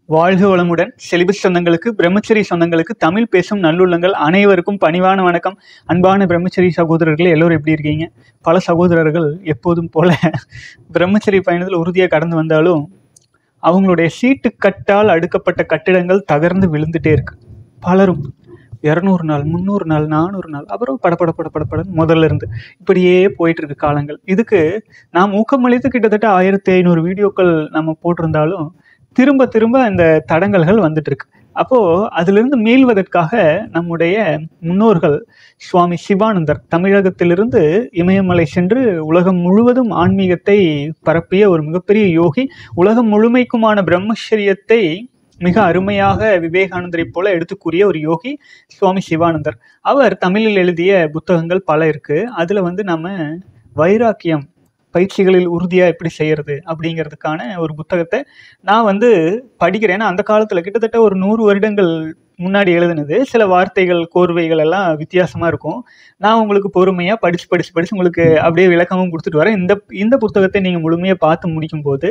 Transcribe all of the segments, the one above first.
வாழ்க வளமுடன் செலிபஸ் சொந்தங்களுக்கு பிரம்மச்சரி சொந்தங்களுக்கு தமிழ் பேசும் நல்லுள்ளங்கள் அனைவருக்கும் பணிவான வணக்கம் அன்பான பிரம்மச்சரி சகோதரர்களே எல்லோரும் எப்படி இருக்கீங்க பல சகோதரர்கள் எப்போதும் போல பிரம்மச்சரி பயணத்தில் உறுதியாக கடந்து வந்தாலும் அவங்களுடைய சீட்டு கட்டால் அடுக்கப்பட்ட கட்டிடங்கள் தகர்ந்து விழுந்துட்டே இருக்கு பலரும் இரநூறு நாள் முந்நூறு நாள் நானூறு நாள் அப்புறம் படப்பட படப்பட முதல்ல இருந்து இப்படியே போயிட்டு இருக்கு காலங்கள் இதுக்கு நாம் ஊக்கமளித்து கிட்டத்தட்ட ஆயிரத்தி ஐநூறு வீடியோக்கள் நம்ம போட்டிருந்தாலும் திரும்ப திரும்ப இந்த தடங்கல்கள் வந்துட்டு இருக்கு அப்போ அதிலிருந்து மீள்வதற்காக நம்முடைய முன்னோர்கள் சுவாமி சிவானந்தர் தமிழகத்திலிருந்து இமயமலை சென்று உலகம் முழுவதும் ஆன்மீகத்தை பரப்பிய ஒரு மிகப்பெரிய யோகி உலகம் முழுமைக்குமான பிரம்மச்சரியத்தை மிக அருமையாக விவேகானந்தரை போல எடுத்து கூறிய ஒரு யோகி சுவாமி சிவானந்தர் அவர் தமிழில் எழுதிய புத்தகங்கள் பல இருக்கு அதுல வந்து நம்ம வைராக்கியம் பயிற்சிகளில் உறுதியாக எப்படி செய்யறது அப்படிங்கிறதுக்கான ஒரு புத்தகத்தை நான் வந்து படிக்கிறேன் ஏன்னா அந்த காலத்தில் கிட்டத்தட்ட ஒரு நூறு வருடங்கள் முன்னாடி எழுதுனது சில வார்த்தைகள் கோர்வைகள் எல்லாம் வித்தியாசமாக இருக்கும் நான் உங்களுக்கு பொறுமையாக படித்து படித்து படித்து உங்களுக்கு அப்படியே விளக்கமும் கொடுத்துட்டு வரேன் இந்த இந்த புத்தகத்தை நீங்கள் முழுமையாக பார்த்து முடிக்கும்போது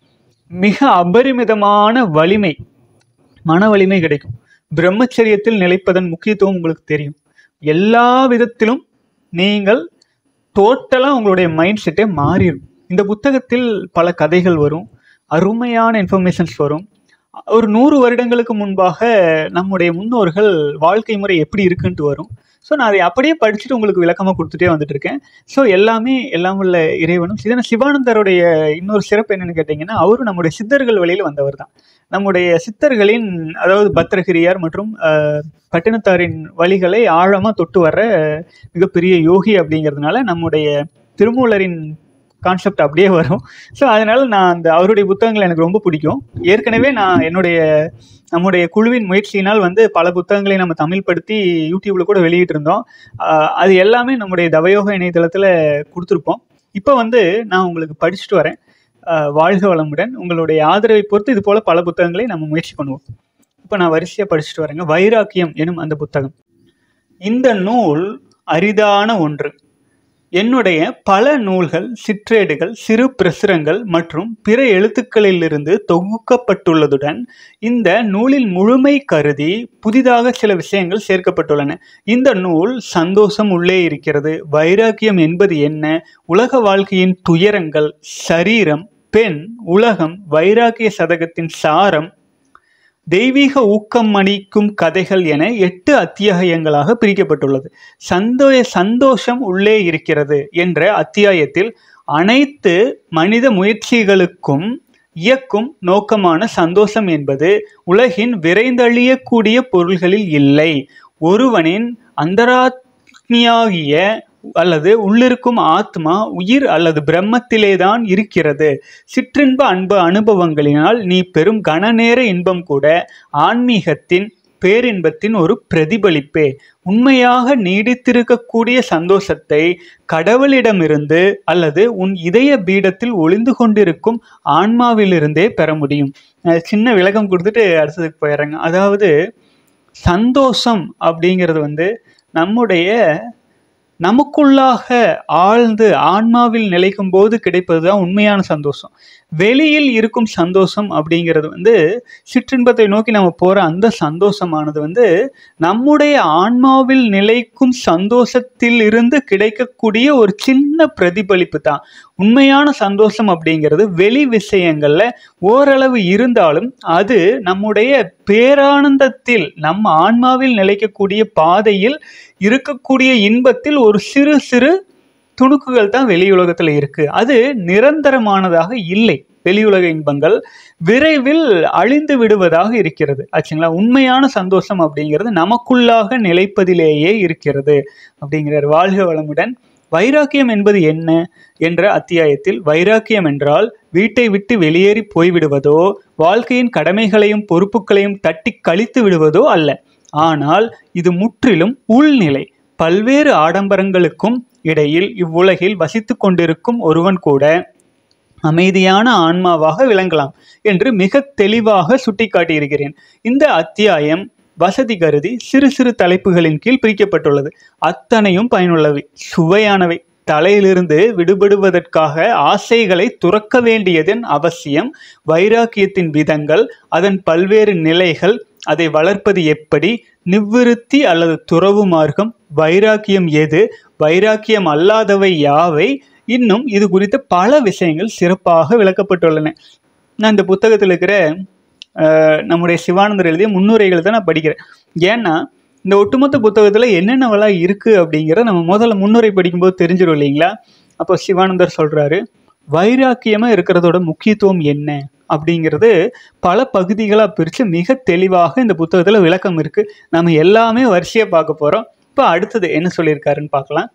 மிக அபரிமிதமான வலிமை மன வலிமை கிடைக்கும் பிரம்மச்சரியத்தில் நிலைப்பதன் முக்கியத்துவம் உங்களுக்கு தெரியும் எல்லா விதத்திலும் நீங்கள் டோட்டலாக உங்களுடைய மைண்ட் செட்டே மாறிடும் இந்த புத்தகத்தில் பல கதைகள் வரும் அருமையான இன்ஃபர்மேஷன்ஸ் வரும் ஒரு நூறு வருடங்களுக்கு முன்பாக நம்முடைய முன்னோர்கள் வாழ்க்கை முறை எப்படி இருக்குன்ட்டு வரும் ஸோ நான் அதை அப்படியே படிச்சுட்டு உங்களுக்கு விளக்கமாக கொடுத்துட்டே வந்துட்டு இருக்கேன் ஸோ எல்லாமே எல்லாம் உள்ள இறைவனும் இதனால் சிவானந்தருடைய இன்னொரு சிறப்பு என்னன்னு கேட்டிங்கன்னா அவரும் நம்முடைய சித்தர்கள் வழியில் வந்தவர் தான் நம்முடைய சித்தர்களின் அதாவது பத்திரகிரியார் மற்றும் அஹ், பட்டினத்தாரின் வழிகளை ஆழமாக தொட்டு வர்ற மிகப்பெரிய யோகி அப்படிங்கிறதுனால நம்முடைய திருமூலரின் கான்செப்ட் அப்படியே வரும் ஸோ அதனால நான் அந்த அவருடைய புத்தகங்கள் எனக்கு ரொம்ப பிடிக்கும் ஏற்கனவே நான் என்னுடைய நம்முடைய குழுவின் முயற்சியினால் வந்து பல புத்தகங்களை நம்ம தமிழ் படுத்தி யூடியூப்ல கூட வெளியிட்டு இருந்தோம் ஆஹ் அது எல்லாமே நம்முடைய தவயோக இணையதளத்தில் கொடுத்துருப்போம் இப்போ வந்து நான் உங்களுக்கு படிச்சுட்டு வரேன் ஆஹ் வாழ்க வளமுடன் உங்களுடைய ஆதரவை பொறுத்து இது போல பல புத்தகங்களை நம்ம முயற்சி பண்ணுவோம் இப்போ நான் வரிசையாக படிச்சுட்டு வரேங்க வைராக்கியம் எனும் அந்த புத்தகம் இந்த நூல் அரிதான ஒன்று என்னுடைய பல நூல்கள் சிற்றேடுகள் சிறு பிரசுரங்கள் மற்றும் பிற எழுத்துக்களிலிருந்து தொகுக்கப்பட்டுள்ளதுடன் இந்த நூலின் முழுமை கருதி புதிதாக சில விஷயங்கள் சேர்க்கப்பட்டுள்ளன இந்த நூல் சந்தோஷம் உள்ளே இருக்கிறது வைராக்கியம் என்பது என்ன உலக வாழ்க்கையின் துயரங்கள் சரீரம் பெண் உலகம் வைராக்கிய சதகத்தின் சாரம் தெய்வீக ஊக்கம் அளிக்கும் கதைகள் என எட்டு அத்தியாயங்களாக பிரிக்கப்பட்டுள்ளது சந்தோ சந்தோஷம் உள்ளே இருக்கிறது என்ற அத்தியாயத்தில் அனைத்து மனித முயற்சிகளுக்கும் இயக்கும் நோக்கமான சந்தோஷம் என்பது உலகின் விரைந்தழியக்கூடிய பொருள்களில் இல்லை ஒருவனின் அந்தராத்மியாகிய அல்லது உள்ளிருக்கும் ஆத்மா உயிர் அல்லது பிரம்மத்திலே தான் இருக்கிறது சிற்றின்ப அன்பு அனுபவங்களினால் நீ பெறும் கனநேர இன்பம் கூட ஆன்மீகத்தின் பேரின்பத்தின் ஒரு பிரதிபலிப்பே உண்மையாக நீடித்திருக்கக்கூடிய சந்தோஷத்தை கடவுளிடமிருந்து அல்லது உன் இதய பீடத்தில் ஒளிந்து கொண்டிருக்கும் ஆன்மாவிலிருந்தே பெற முடியும் நான் சின்ன விளக்கம் கொடுத்துட்டு அடுத்ததுக்கு போயிடுறேங்க அதாவது சந்தோஷம் அப்படிங்கிறது வந்து நம்முடைய நமக்குள்ளாக ஆழ்ந்து ஆன்மாவில் நிலைக்கும் போது கிடைப்பது தான் உண்மையான சந்தோஷம் வெளியில் இருக்கும் சந்தோஷம் அப்படிங்கிறது வந்து சிற்றின்பத்தை நோக்கி நம்ம போகிற அந்த சந்தோஷமானது வந்து நம்முடைய ஆன்மாவில் நிலைக்கும் சந்தோஷத்தில் இருந்து கிடைக்கக்கூடிய ஒரு சின்ன பிரதிபலிப்பு தான் உண்மையான சந்தோஷம் அப்படிங்கிறது வெளி விஷயங்கள்ல ஓரளவு இருந்தாலும் அது நம்முடைய பேரானந்தத்தில் நம்ம ஆன்மாவில் நிலைக்கக்கூடிய பாதையில் இருக்கக்கூடிய இன்பத்தில் ஒரு சிறு சிறு துணுக்குகள் தான் வெளி உலகத்தில் இருக்கு அது நிரந்தரமானதாக இல்லை வெளியுலக இன்பங்கள் விரைவில் அழிந்து விடுவதாக இருக்கிறது ஆச்சுங்களா உண்மையான சந்தோஷம் அப்படிங்கிறது நமக்குள்ளாக நிலைப்பதிலேயே இருக்கிறது அப்படிங்கிறார் வாழ்க வளமுடன் வைராக்கியம் என்பது என்ன என்ற அத்தியாயத்தில் வைராக்கியம் என்றால் வீட்டை விட்டு வெளியேறி போய்விடுவதோ வாழ்க்கையின் கடமைகளையும் பொறுப்புகளையும் தட்டி கழித்து விடுவதோ அல்ல ஆனால் இது முற்றிலும் உள்நிலை பல்வேறு ஆடம்பரங்களுக்கும் இடையில் இவ்வுலகில் வசித்துக் கொண்டிருக்கும் ஒருவன் கூட அமைதியான ஆன்மாவாக விளங்கலாம் என்று மிக தெளிவாக சுட்டிக்காட்டியிருக்கிறேன் இந்த அத்தியாயம் வசதி கருதி சிறு சிறு தலைப்புகளின் கீழ் பிரிக்கப்பட்டுள்ளது அத்தனையும் பயனுள்ளவை சுவையானவை தலையிலிருந்து விடுபடுவதற்காக ஆசைகளை துறக்க வேண்டியதன் அவசியம் வைராக்கியத்தின் விதங்கள் அதன் பல்வேறு நிலைகள் அதை வளர்ப்பது எப்படி நிவ்விருத்தி அல்லது துறவு மார்க்கம் வைராக்கியம் எது வைராக்கியம் அல்லாதவை யாவை இன்னும் இது குறித்த பல விஷயங்கள் சிறப்பாக விளக்கப்பட்டுள்ளன நான் இந்த புத்தகத்தில் இருக்கிற அஹ், நம்முடைய சிவானந்தர் எழுதிய முன்னுரைகள் தான் நான் படிக்கிறேன் ஏன்னா இந்த ஒட்டுமொத்த புத்தகத்தில் என்னென்னவெல்லாம் இருக்குது அப்படிங்கிறத நம்ம முதல்ல முன்னுரை படிக்கும்போது தெரிஞ்சிடும் இல்லைங்களா அப்போ சிவானந்தர் சொல்கிறாரு வைராக்கியமாக இருக்கிறதோட முக்கியத்துவம் என்ன அப்படிங்கிறது பல பகுதிகளாக பிரித்து மிக தெளிவாக இந்த புத்தகத்தில் விளக்கம் இருக்குது நம்ம எல்லாமே வரிசையாக பார்க்க போகிறோம் இப்போ அடுத்தது என்ன சொல்லியிருக்காருன்னு பார்க்கலாம்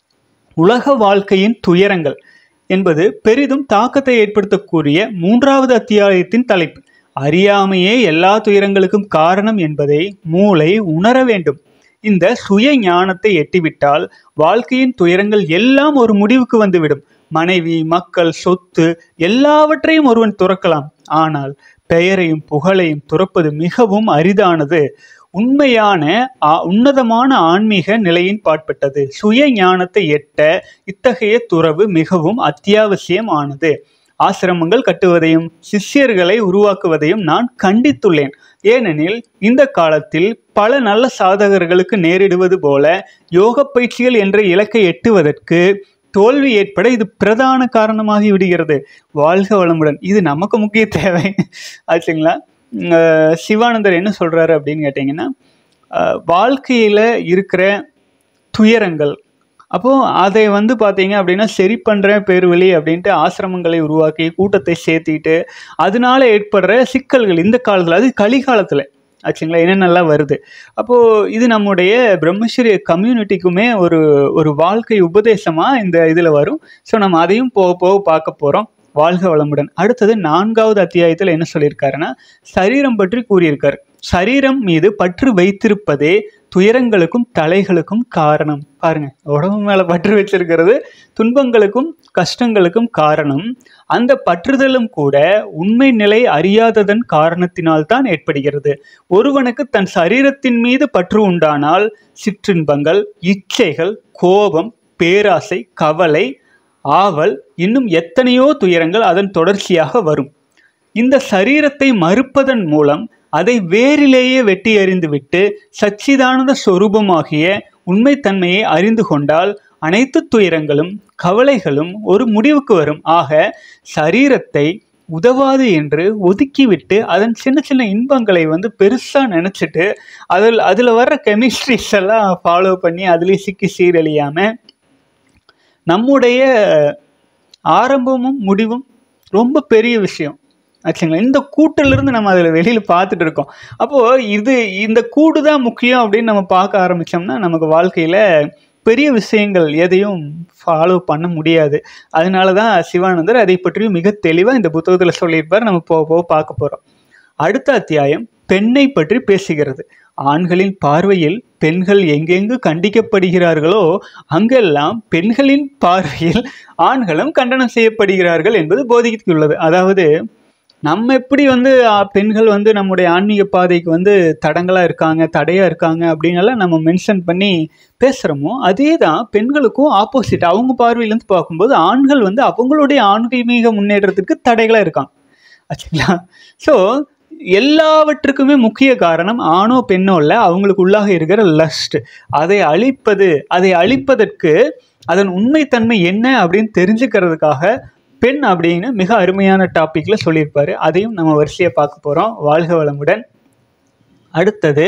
உலக வாழ்க்கையின் துயரங்கள் என்பது பெரிதும் தாக்கத்தை ஏற்படுத்தக்கூடிய மூன்றாவது அத்தியாயத்தின் தலைப்பு அறியாமையே எல்லா துயரங்களுக்கும் காரணம் என்பதை மூளை உணர வேண்டும் இந்த சுய ஞானத்தை எட்டிவிட்டால் வாழ்க்கையின் துயரங்கள் எல்லாம் ஒரு முடிவுக்கு வந்துவிடும் மனைவி மக்கள் சொத்து எல்லாவற்றையும் ஒருவன் துறக்கலாம் ஆனால் பெயரையும் புகழையும் துறப்பது மிகவும் அரிதானது உண்மையான ஆ- உன்னதமான ஆன்மீக நிலையின் பாட்பட்டது சுய ஞானத்தை எட்ட இத்தகைய துறவு மிகவும் அத்தியாவசியம் ஆனது ஆசிரமங்கள் கட்டுவதையும் சிஷ்யர்களை உருவாக்குவதையும் நான் கண்டித்துள்ளேன் ஏனெனில் இந்த காலத்தில் பல நல்ல சாதகர்களுக்கு நேரிடுவது போல யோக பயிற்சிகள் என்ற இலக்கை எட்டுவதற்கு தோல்வி ஏற்பட இது பிரதான காரணமாகி விடுகிறது வாழ்க வளமுடன் இது நமக்கு முக்கிய தேவை ஆச்சுங்களா அஹ் சிவானந்தர் என்ன சொல்றாரு அப்படின்னு கேட்டிங்கன்னா அஹ் வாழ்க்கையில இருக்கிற துயரங்கள் அப்போ அதை வந்து பார்த்தீங்க அப்படின்னா சரி பண்ணுறேன் பேர்வழி அப்படின்ட்டு ஆசிரமங்களை உருவாக்கி கூட்டத்தை சேர்த்திட்டு அதனால ஏற்படுற சிக்கல்கள் இந்த காலத்தில் அது கலிகாலத்தில் ஆச்சுங்களா என்னென்னலாம் வருது அப்போது இது நம்முடைய பிரம்மச்சரிய கம்யூனிட்டிக்குமே ஒரு ஒரு வாழ்க்கை உபதேசமாக இந்த இதில் வரும் ஸோ நம்ம அதையும் போக போக பார்க்க போகிறோம் வாழ்க வளமுடன் அடுத்தது நான்காவது அத்தியாயத்தில் என்ன சொல்லியிருக்காருன்னா சரீரம் பற்றி கூறியிருக்காரு சரீரம் மீது பற்று வைத்திருப்பதே துயரங்களுக்கும் தலைகளுக்கும் காரணம் பாருங்க உடம்பு மேல பற்று வச்சிருக்கிறது துன்பங்களுக்கும் கஷ்டங்களுக்கும் காரணம் அந்த பற்றுதலும் கூட உண்மை நிலை அறியாததன் காரணத்தினால் தான் ஏற்படுகிறது ஒருவனுக்கு தன் சரீரத்தின் மீது பற்று உண்டானால் சிற்றின்பங்கள் இச்சைகள் கோபம் பேராசை கவலை ஆவல் இன்னும் எத்தனையோ துயரங்கள் அதன் தொடர்ச்சியாக வரும் இந்த சரீரத்தை மறுப்பதன் மூலம் அதை வேரிலேயே வெட்டி எறிந்துவிட்டு சச்சிதானந்த சொரூபமாகிய உண்மைத்தன்மையை அறிந்து கொண்டால் அனைத்து துயரங்களும் கவலைகளும் ஒரு முடிவுக்கு வரும் ஆக சரீரத்தை உதவாது என்று ஒதுக்கிவிட்டு அதன் சின்ன சின்ன இன்பங்களை வந்து பெருசாக நினச்சிட்டு அதில் அதில் வர்ற கெமிஸ்ட்ரிஸ் எல்லாம் ஃபாலோ பண்ணி அதுலேயே சிக்கி சீரழியாமல் நம்முடைய ஆரம்பமும் முடிவும் ரொம்ப பெரிய விஷயம் ஆச்சுங்களா இந்த கூட்டிலிருந்து நம்ம அதில் வெளியில் பார்த்துட்டு இருக்கோம் அப்போது இது இந்த கூடு தான் முக்கியம் அப்படின்னு நம்ம பார்க்க ஆரம்பித்தோம்னா நமக்கு வாழ்க்கையில் பெரிய விஷயங்கள் எதையும் ஃபாலோ பண்ண முடியாது அதனால தான் சிவானந்தர் அதை பற்றியும் மிக தெளிவாக இந்த புத்தகத்தில் சொல்லியிருப்பார் நம்ம போக போக பார்க்க போகிறோம் அடுத்த அத்தியாயம் பெண்ணை பற்றி பேசுகிறது ஆண்களின் பார்வையில் பெண்கள் எங்கெங்கு கண்டிக்கப்படுகிறார்களோ அங்கெல்லாம் பெண்களின் பார்வையில் ஆண்களும் கண்டனம் செய்யப்படுகிறார்கள் என்பது போதித்துள்ளது அதாவது நம்ம எப்படி வந்து ஆ, பெண்கள் வந்து நம்முடைய ஆன்மீக பாதைக்கு வந்து தடங்களாக இருக்காங்க தடையாக இருக்காங்க அப்படின்னெல்லாம் நம்ம மென்ஷன் பண்ணி பேசுகிறோமோ அதே தான் பெண்களுக்கும் ஆப்போசிட் அவங்க பார்வையிலேருந்து பார்க்கும்போது ஆண்கள் வந்து அவங்களுடைய ஆன்மீக முன்னேற்றத்துக்கு தடைகளாக இருக்காங்க ஆச்சுங்களா ஸோ எல்லாவற்றுக்குமே முக்கிய காரணம் ஆணோ பெண்ணோ இல்லை அவங்களுக்கு உள்ளாக இருக்கிற லஸ்ட் அதை அழிப்பது அதை அழிப்பதற்கு அதன் உண்மைத்தன்மை என்ன அப்படின்னு தெரிஞ்சுக்கிறதுக்காக பெண் அப்படின்னு மிக அருமையான டாப்பிக்கில் சொல்லியிருப்பாரு அதையும் நம்ம வரிசையாக பார்க்க போகிறோம் வாழ்க வளமுடன் அடுத்தது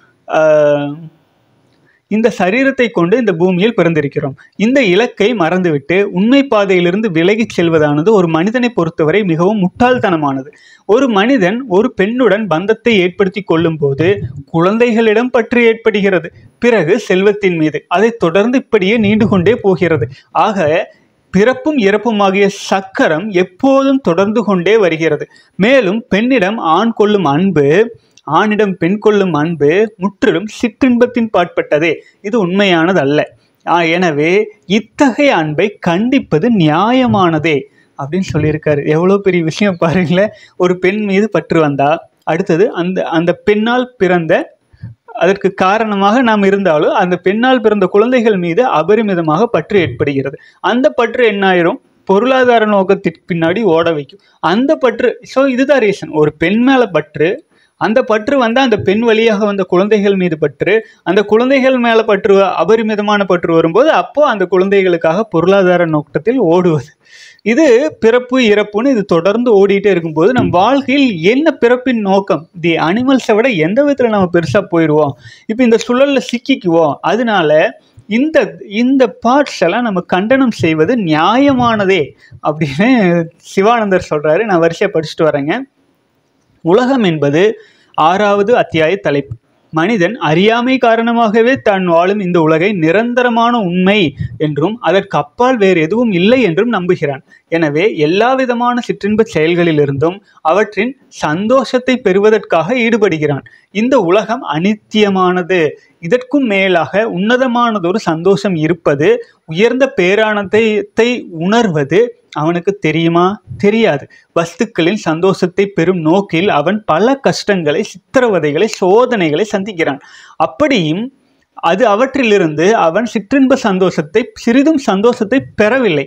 ஆஹ், இந்த சரீரத்தை கொண்டு இந்த பூமியில் பிறந்திருக்கிறோம் இந்த இலக்கை மறந்துவிட்டு உண்மை பாதையிலிருந்து விலகிச் செல்வதானது ஒரு மனிதனை பொறுத்தவரை மிகவும் முட்டாள்தனமானது ஒரு மனிதன் ஒரு பெண்ணுடன் பந்தத்தை ஏற்படுத்தி கொள்ளும் போது குழந்தைகளிடம் பற்று ஏற்படுகிறது பிறகு செல்வத்தின் மீது அதைத் தொடர்ந்து இப்படியே நீண்டு கொண்டே போகிறது ஆக பிறப்பும் இறப்புமாகிய சக்கரம் எப்போதும் தொடர்ந்து கொண்டே வருகிறது மேலும் பெண்ணிடம் ஆண் கொள்ளும் அன்பு ஆணிடம் பெண் கொள்ளும் அன்பு முற்றிலும் சிற்றின்பத்தின் பாட்பட்டதே இது உண்மையானது அல்ல ஆ, எனவே இத்தகைய அன்பை கண்டிப்பது நியாயமானதே அப்படின்னு சொல்லியிருக்காரு எவ்வளோ பெரிய விஷயம் பாருங்களேன் ஒரு பெண் மீது பற்று வந்தா அடுத்தது அந்த அந்த பெண்ணால் பிறந்த அதற்கு காரணமாக நாம் இருந்தாலும் அந்த பெண்ணால் பிறந்த குழந்தைகள் மீது அபரிமிதமாக பற்று ஏற்படுகிறது அந்த பற்று என்ன ஆயிரும் பொருளாதார நோக்கத்திற்கு பின்னாடி ஓட வைக்கும் அந்த பற்று ஸோ இதுதான் ரீசன் ஒரு பெண் மேல பற்று அந்த பற்று வந்து அந்த பெண் வழியாக வந்த குழந்தைகள் மீது பற்று அந்த குழந்தைகள் மேல பற்று அபரிமிதமான பற்று வரும்போது அப்போ அந்த குழந்தைகளுக்காக பொருளாதார நோக்கத்தில் ஓடுவது இது பிறப்பு இறப்புன்னு இது தொடர்ந்து ஓடிட்டே இருக்கும்போது நம் வாழ்க்கையில் என்ன பிறப்பின் நோக்கம் தி அனிமல்ஸை விட எந்த விதத்தில் நம்ம பெருசாக போயிடுவோம் இப்போ இந்த சுழலில் சிக்கிக்குவோம் அதனால இந்த இந்த பார்ட்ஸ் எல்லாம் நம்ம கண்டனம் செய்வது நியாயமானதே அப்படின்னு சிவானந்தர் சொல்றாரு நான் வரிசையாக படிச்சுட்டு வரேங்க உலகம் என்பது ஆறாவது அத்தியாய தலைப்பு மனிதன் அறியாமை காரணமாகவே தான் வாழும் இந்த உலகை நிரந்தரமான உண்மை என்றும் அதற்கு அப்பால் வேறு எதுவும் இல்லை என்றும் நம்புகிறான் எனவே எல்லா விதமான சிற்றின்ப செயல்களிலிருந்தும் அவற்றின் சந்தோஷத்தை பெறுவதற்காக ஈடுபடுகிறான் இந்த உலகம் அனித்தியமானது இதற்கும் மேலாக உன்னதமானதொரு சந்தோஷம் இருப்பது உயர்ந்த பேரானத்தை உணர்வது அவனுக்கு தெரியுமா தெரியாது வஸ்துக்களின் சந்தோஷத்தை பெறும் நோக்கில் அவன் பல கஷ்டங்களை சித்திரவதைகளை சோதனைகளை சந்திக்கிறான் அப்படியும் அது அவற்றிலிருந்து அவன் சிற்றின்ப சந்தோஷத்தை சிறிதும் சந்தோஷத்தை பெறவில்லை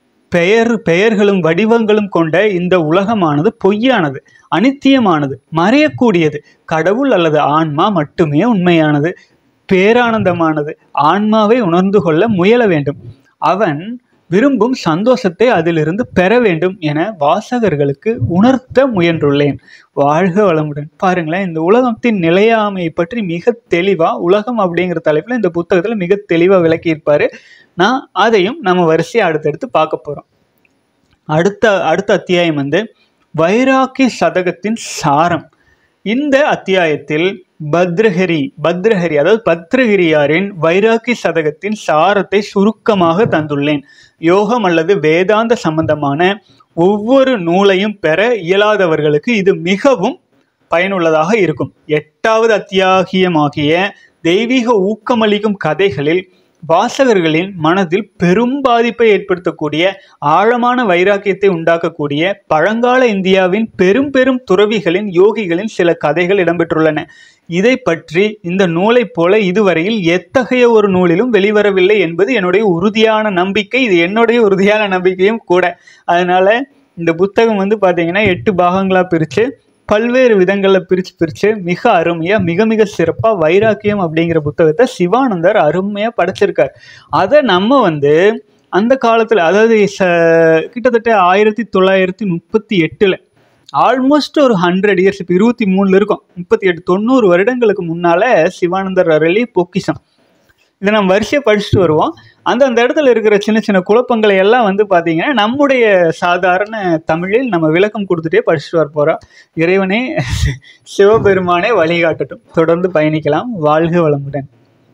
பெயர் பெயர்களும் வடிவங்களும் கொண்ட இந்த உலகமானது பொய்யானது அனித்தியமானது மறையக்கூடியது கடவுள் அல்லது ஆன்மா மட்டுமே உண்மையானது பேரானந்தமானது ஆன்மாவை உணர்ந்து கொள்ள முயல வேண்டும் அவன் விரும்பும் சந்தோஷத்தை அதிலிருந்து பெற வேண்டும் என வாசகர்களுக்கு உணர்த்த முயன்றுள்ளேன் வாழ்க வளமுடன் பாருங்களேன் இந்த உலகத்தின் நிலையாமையை பற்றி மிக தெளிவா உலகம் அப்படிங்கிற தலைப்புல இந்த புத்தகத்துல மிக தெளிவா விளக்கியிருப்பாரு நான் அதையும் நம்ம வரிசையை அடுத்தடுத்து பார்க்க போறோம் அடுத்த அடுத்த அத்தியாயம் வந்து வைராக்கி சதகத்தின் சாரம் இந்த அத்தியாயத்தில் பத்ரஹரி பத்ரஹரி அதாவது பத்ரகிரியாரின் வைராக்கி சதகத்தின் சாரத்தை சுருக்கமாக தந்துள்ளேன் யோகம் அல்லது வேதாந்த சம்பந்தமான ஒவ்வொரு நூலையும் பெற இயலாதவர்களுக்கு இது மிகவும் பயனுள்ளதாக இருக்கும் எட்டாவது அத்தியாகியமாகிய தெய்வீக ஊக்கமளிக்கும் கதைகளில் வாசகர்களின் மனதில் பெரும் பாதிப்பை ஏற்படுத்தக்கூடிய ஆழமான வைராக்கியத்தை உண்டாக்கக்கூடிய பழங்கால இந்தியாவின் பெரும் பெரும் துறவிகளின் யோகிகளின் சில கதைகள் இடம்பெற்றுள்ளன இதை பற்றி இந்த நூலைப் போல இதுவரையில் எத்தகைய ஒரு நூலிலும் வெளிவரவில்லை என்பது என்னுடைய உறுதியான நம்பிக்கை இது என்னுடைய உறுதியான நம்பிக்கையும் கூட அதனால இந்த புத்தகம் வந்து பார்த்தீங்கன்னா எட்டு பாகங்களாக பிரித்து பல்வேறு விதங்களில் பிரித்து பிரித்து மிக அருமையாக மிக மிக சிறப்பாக வைராக்கியம் அப்படிங்கிற புத்தகத்தை சிவானந்தர் அருமையாக படைச்சிருக்கார் அதை நம்ம வந்து அந்த காலத்தில் அதாவது ச கிட்டத்தட்ட ஆயிரத்தி தொள்ளாயிரத்தி முப்பத்தி எட்டில் ஆல்மோஸ்ட் ஒரு ஹண்ட்ரட் இயர்ஸ் இப்போ இருபத்தி மூணில் இருக்கும் முப்பத்தி எட்டு தொண்ணூறு வருடங்களுக்கு முன்னால் சிவானந்தர் அருளி பொக்கிஷம் இதை நம்ம வரிசையை படிச்சுட்டு வருவோம் அந்த அந்த இடத்துல இருக்கிற சின்ன சின்ன குழப்பங்களை எல்லாம் வந்து பார்த்தீங்கன்னா நம்முடைய சாதாரண தமிழில் நம்ம விளக்கம் கொடுத்துட்டே படிச்சுட்டு வர போகிறோம் இறைவனே சிவபெருமானே வழிகாட்டட்டும் தொடர்ந்து பயணிக்கலாம் வாழ்க வளமுடன்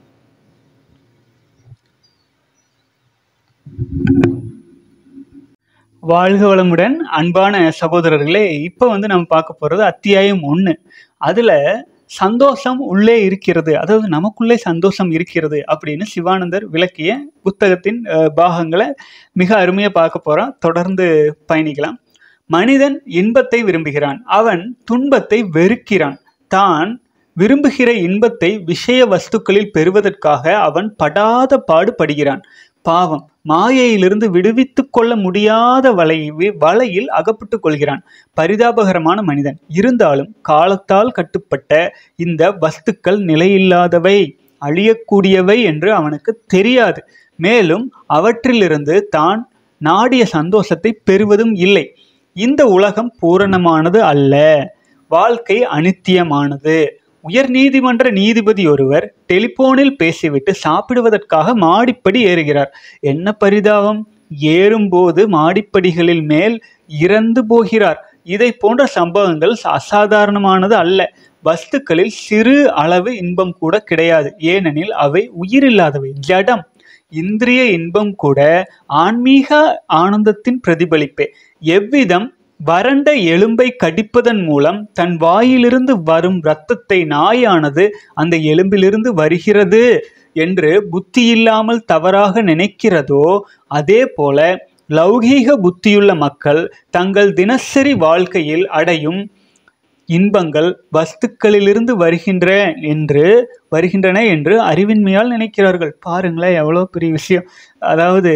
வாழ்க வளமுடன் அன்பான சகோதரர்களே இப்போ வந்து நம்ம பார்க்க போகிறது அத்தியாயம் ஒன்று அதில் சந்தோஷம் உள்ளே இருக்கிறது அதாவது நமக்குள்ளே சந்தோஷம் இருக்கிறது அப்படின்னு சிவானந்தர் விளக்கிய புத்தகத்தின் அஹ், பாகங்களை மிக அருமையாக பார்க்க போகிறோம் தொடர்ந்து பயணிக்கலாம் மனிதன் இன்பத்தை விரும்புகிறான் அவன் துன்பத்தை வெறுக்கிறான் தான் விரும்புகிற இன்பத்தை விஷய வஸ்துக்களில் பெறுவதற்காக அவன் படாத பாடுபடுகிறான் பாவம் மாயையிலிருந்து விடுவித்துக் கொள்ள முடியாத வலை வலையில் அகப்பட்டுக் கொள்கிறான் பரிதாபகரமான மனிதன் இருந்தாலும் காலத்தால் கட்டுப்பட்ட இந்த வஸ்துக்கள் நிலையில்லாதவை அழியக்கூடியவை என்று அவனுக்கு தெரியாது மேலும் அவற்றிலிருந்து தான் நாடிய சந்தோஷத்தை பெறுவதும் இல்லை இந்த உலகம் பூரணமானது அல்ல வாழ்க்கை அனித்தியமானது உயர் நீதிமன்ற நீதிபதி ஒருவர் டெலிபோனில் பேசிவிட்டு சாப்பிடுவதற்காக மாடிப்படி ஏறுகிறார் என்ன பரிதாபம் ஏறும்போது மாடிப்படிகளில் மேல் இறந்து போகிறார் இதை போன்ற சம்பவங்கள் அசாதாரணமானது அல்ல வஸ்துக்களில் சிறு அளவு இன்பம் கூட கிடையாது ஏனெனில் அவை உயிரில்லாதவை ஜடம் இந்திரிய இன்பம் கூட ஆன்மீக ஆனந்தத்தின் பிரதிபலிப்பே எவ்விதம் வறண்ட எலும்பை கடிப்பதன் மூலம் தன் வாயிலிருந்து வரும் இரத்தத்தை நாயானது அந்த எலும்பிலிருந்து வருகிறது என்று புத்தியில்லாமல் தவறாக நினைக்கிறதோ அதே போல லௌகீக புத்தியுள்ள மக்கள் தங்கள் தினசரி வாழ்க்கையில் அடையும் இன்பங்கள் வஸ்துக்களிலிருந்து வருகின்ற என்று வருகின்றன என்று அறிவின்மையால் நினைக்கிறார்கள் பாருங்களேன் எவ்வளோ பெரிய விஷயம் அதாவது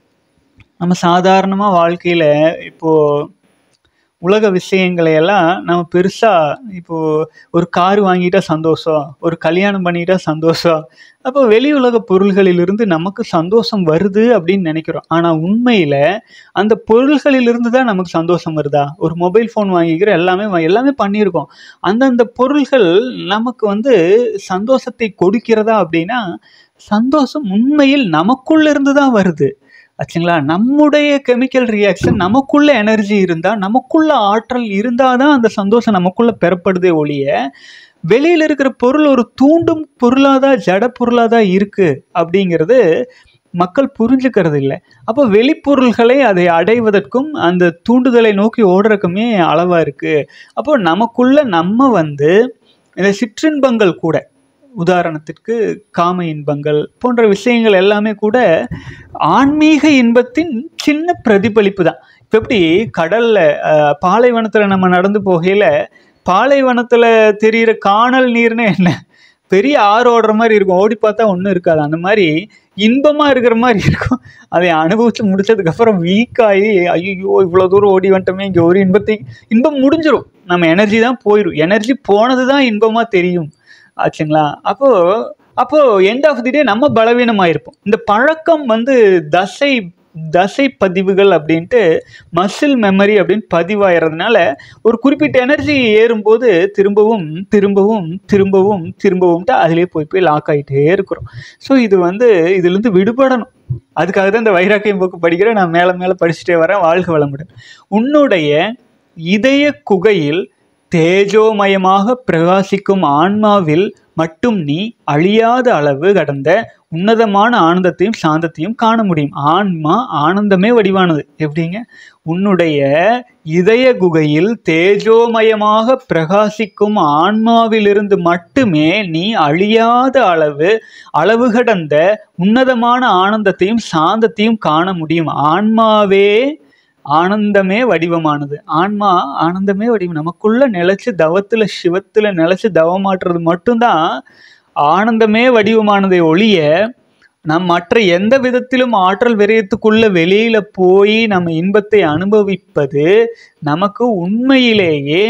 நம்ம சாதாரணமாக வாழ்க்கையில் இப்போது உலக விஷயங்களை எல்லாம் நம்ம பெருசாக இப்போது ஒரு கார் வாங்கிட்டா சந்தோஷம் ஒரு கல்யாணம் பண்ணிட்டா சந்தோஷம் அப்போ வெளி உலக பொருள்களிலிருந்து நமக்கு சந்தோஷம் வருது அப்படின்னு நினைக்கிறோம் ஆனால் உண்மையில் அந்த பொருள்களிலிருந்து தான் நமக்கு சந்தோஷம் வருதா ஒரு மொபைல் ஃபோன் வாங்கிக்கிற எல்லாமே வா- எல்லாமே பண்ணியிருக்கோம் அந்தந்த பொருள்கள் நமக்கு வந்து சந்தோஷத்தை கொடுக்கிறதா அப்படின்னா சந்தோஷம் உண்மையில் நமக்குள்ள இருந்து தான் வருது ஆச்சுங்களா நம்முடைய கெமிக்கல் ரியாக்ஷன் நமக்குள்ள எனர்ஜி இருந்தால் நமக்குள்ள ஆற்றல் இருந்தால் தான் அந்த சந்தோஷம் நமக்குள்ள பெறப்படுதே ஒழிய வெளியில் இருக்கிற பொருள் ஒரு தூண்டும் பொருளாக தான் ஜட பொருளாக தான் இருக்குது அப்படிங்கிறது மக்கள் புரிஞ்சுக்கிறது இல்லை அப்போ வெளிப்பொருள்களை அதை அடைவதற்கும் அந்த தூண்டுதலை நோக்கி ஓடுறதுக்குமே அளவாக இருக்குது அப்போ நமக்குள்ள நம்ம வந்து இந்த சிற்றின்பங்கள் கூட உதாரணத்திற்கு காம இன்பங்கள் போன்ற விஷயங்கள் எல்லாமே கூட ஆன்மீக இன்பத்தின் சின்ன பிரதிபலிப்பு தான் இப்போ எப்படி கடலில் பாலைவனத்தில் நம்ம நடந்து போகையில் பாலைவனத்தில் தெரிகிற காணல் நீர்னு என்ன பெரிய ஆறு ஓடுற மாதிரி இருக்கும் ஓடி பார்த்தா ஒன்றும் இருக்காது அந்த மாதிரி இன்பமாக இருக்கிற மாதிரி இருக்கும் அதை அனுபவித்து முடிச்சதுக்கப்புறம் வீக்காகி ஐயோ இவ்வளோ தூரம் ஓடி வந்துட்டோமே இங்கே ஒரு இன்பத்தை இன்பம் முடிஞ்சிடும் நம்ம எனர்ஜி தான் போயிடும் எனர்ஜி போனது தான் இன்பமாக தெரியும் ஆச்சுங்களா அப்போ அப்போ எண்ட் ஆஃப் தி டே நம்ம பலவீனமாக இருப்போம் இந்த பழக்கம் வந்து தசை தசை பதிவுகள் அப்படின்ட்டு மசில் மெமரி அப்படின்னு பதிவாகிறதுனால ஒரு குறிப்பிட்ட எனர்ஜி ஏறும்போது திரும்பவும் திரும்பவும் திரும்பவும் திரும்பவும்ட்டு அதிலே போய் போய் லாக் ஆகிட்டே இருக்கிறோம் ஸோ இது வந்து இதுலேருந்து விடுபடணும் அதுக்காக தான் இந்த வைராக்கியம் போக்கு படிக்கிறேன் நான் மேலே மேலே படிச்சுட்டே வரேன் வாழ்க வளமுடன் உன்னுடைய இதய குகையில் தேஜோமயமாக பிரகாசிக்கும் ஆன்மாவில் மட்டும் நீ அழியாத அளவு கடந்த உன்னதமான ஆனந்தத்தையும் சாந்தத்தையும் காண முடியும் ஆன்மா ஆனந்தமே வடிவானது எப்படிங்க உன்னுடைய இதய குகையில் தேஜோமயமாக பிரகாசிக்கும் ஆன்மாவிலிருந்து மட்டுமே நீ அழியாத அளவு அளவு கடந்த உன்னதமான ஆனந்தத்தையும் சாந்தத்தையும் காண முடியும் ஆன்மாவே ஆனந்தமே வடிவமானது ஆன்மா ஆனந்தமே வடிவம் நமக்குள்ள நிலைச்சு தவத்துல சிவத்துல நிலைச்சு தவமாற்றுறது மட்டும்தான் ஆனந்தமே வடிவமானதை ஒழிய நம் மற்ற எந்த விதத்திலும் ஆற்றல் விரயத்துக்குள்ள வெளியில போய் நம்ம இன்பத்தை அனுபவிப்பது நமக்கு உண்மையிலேயே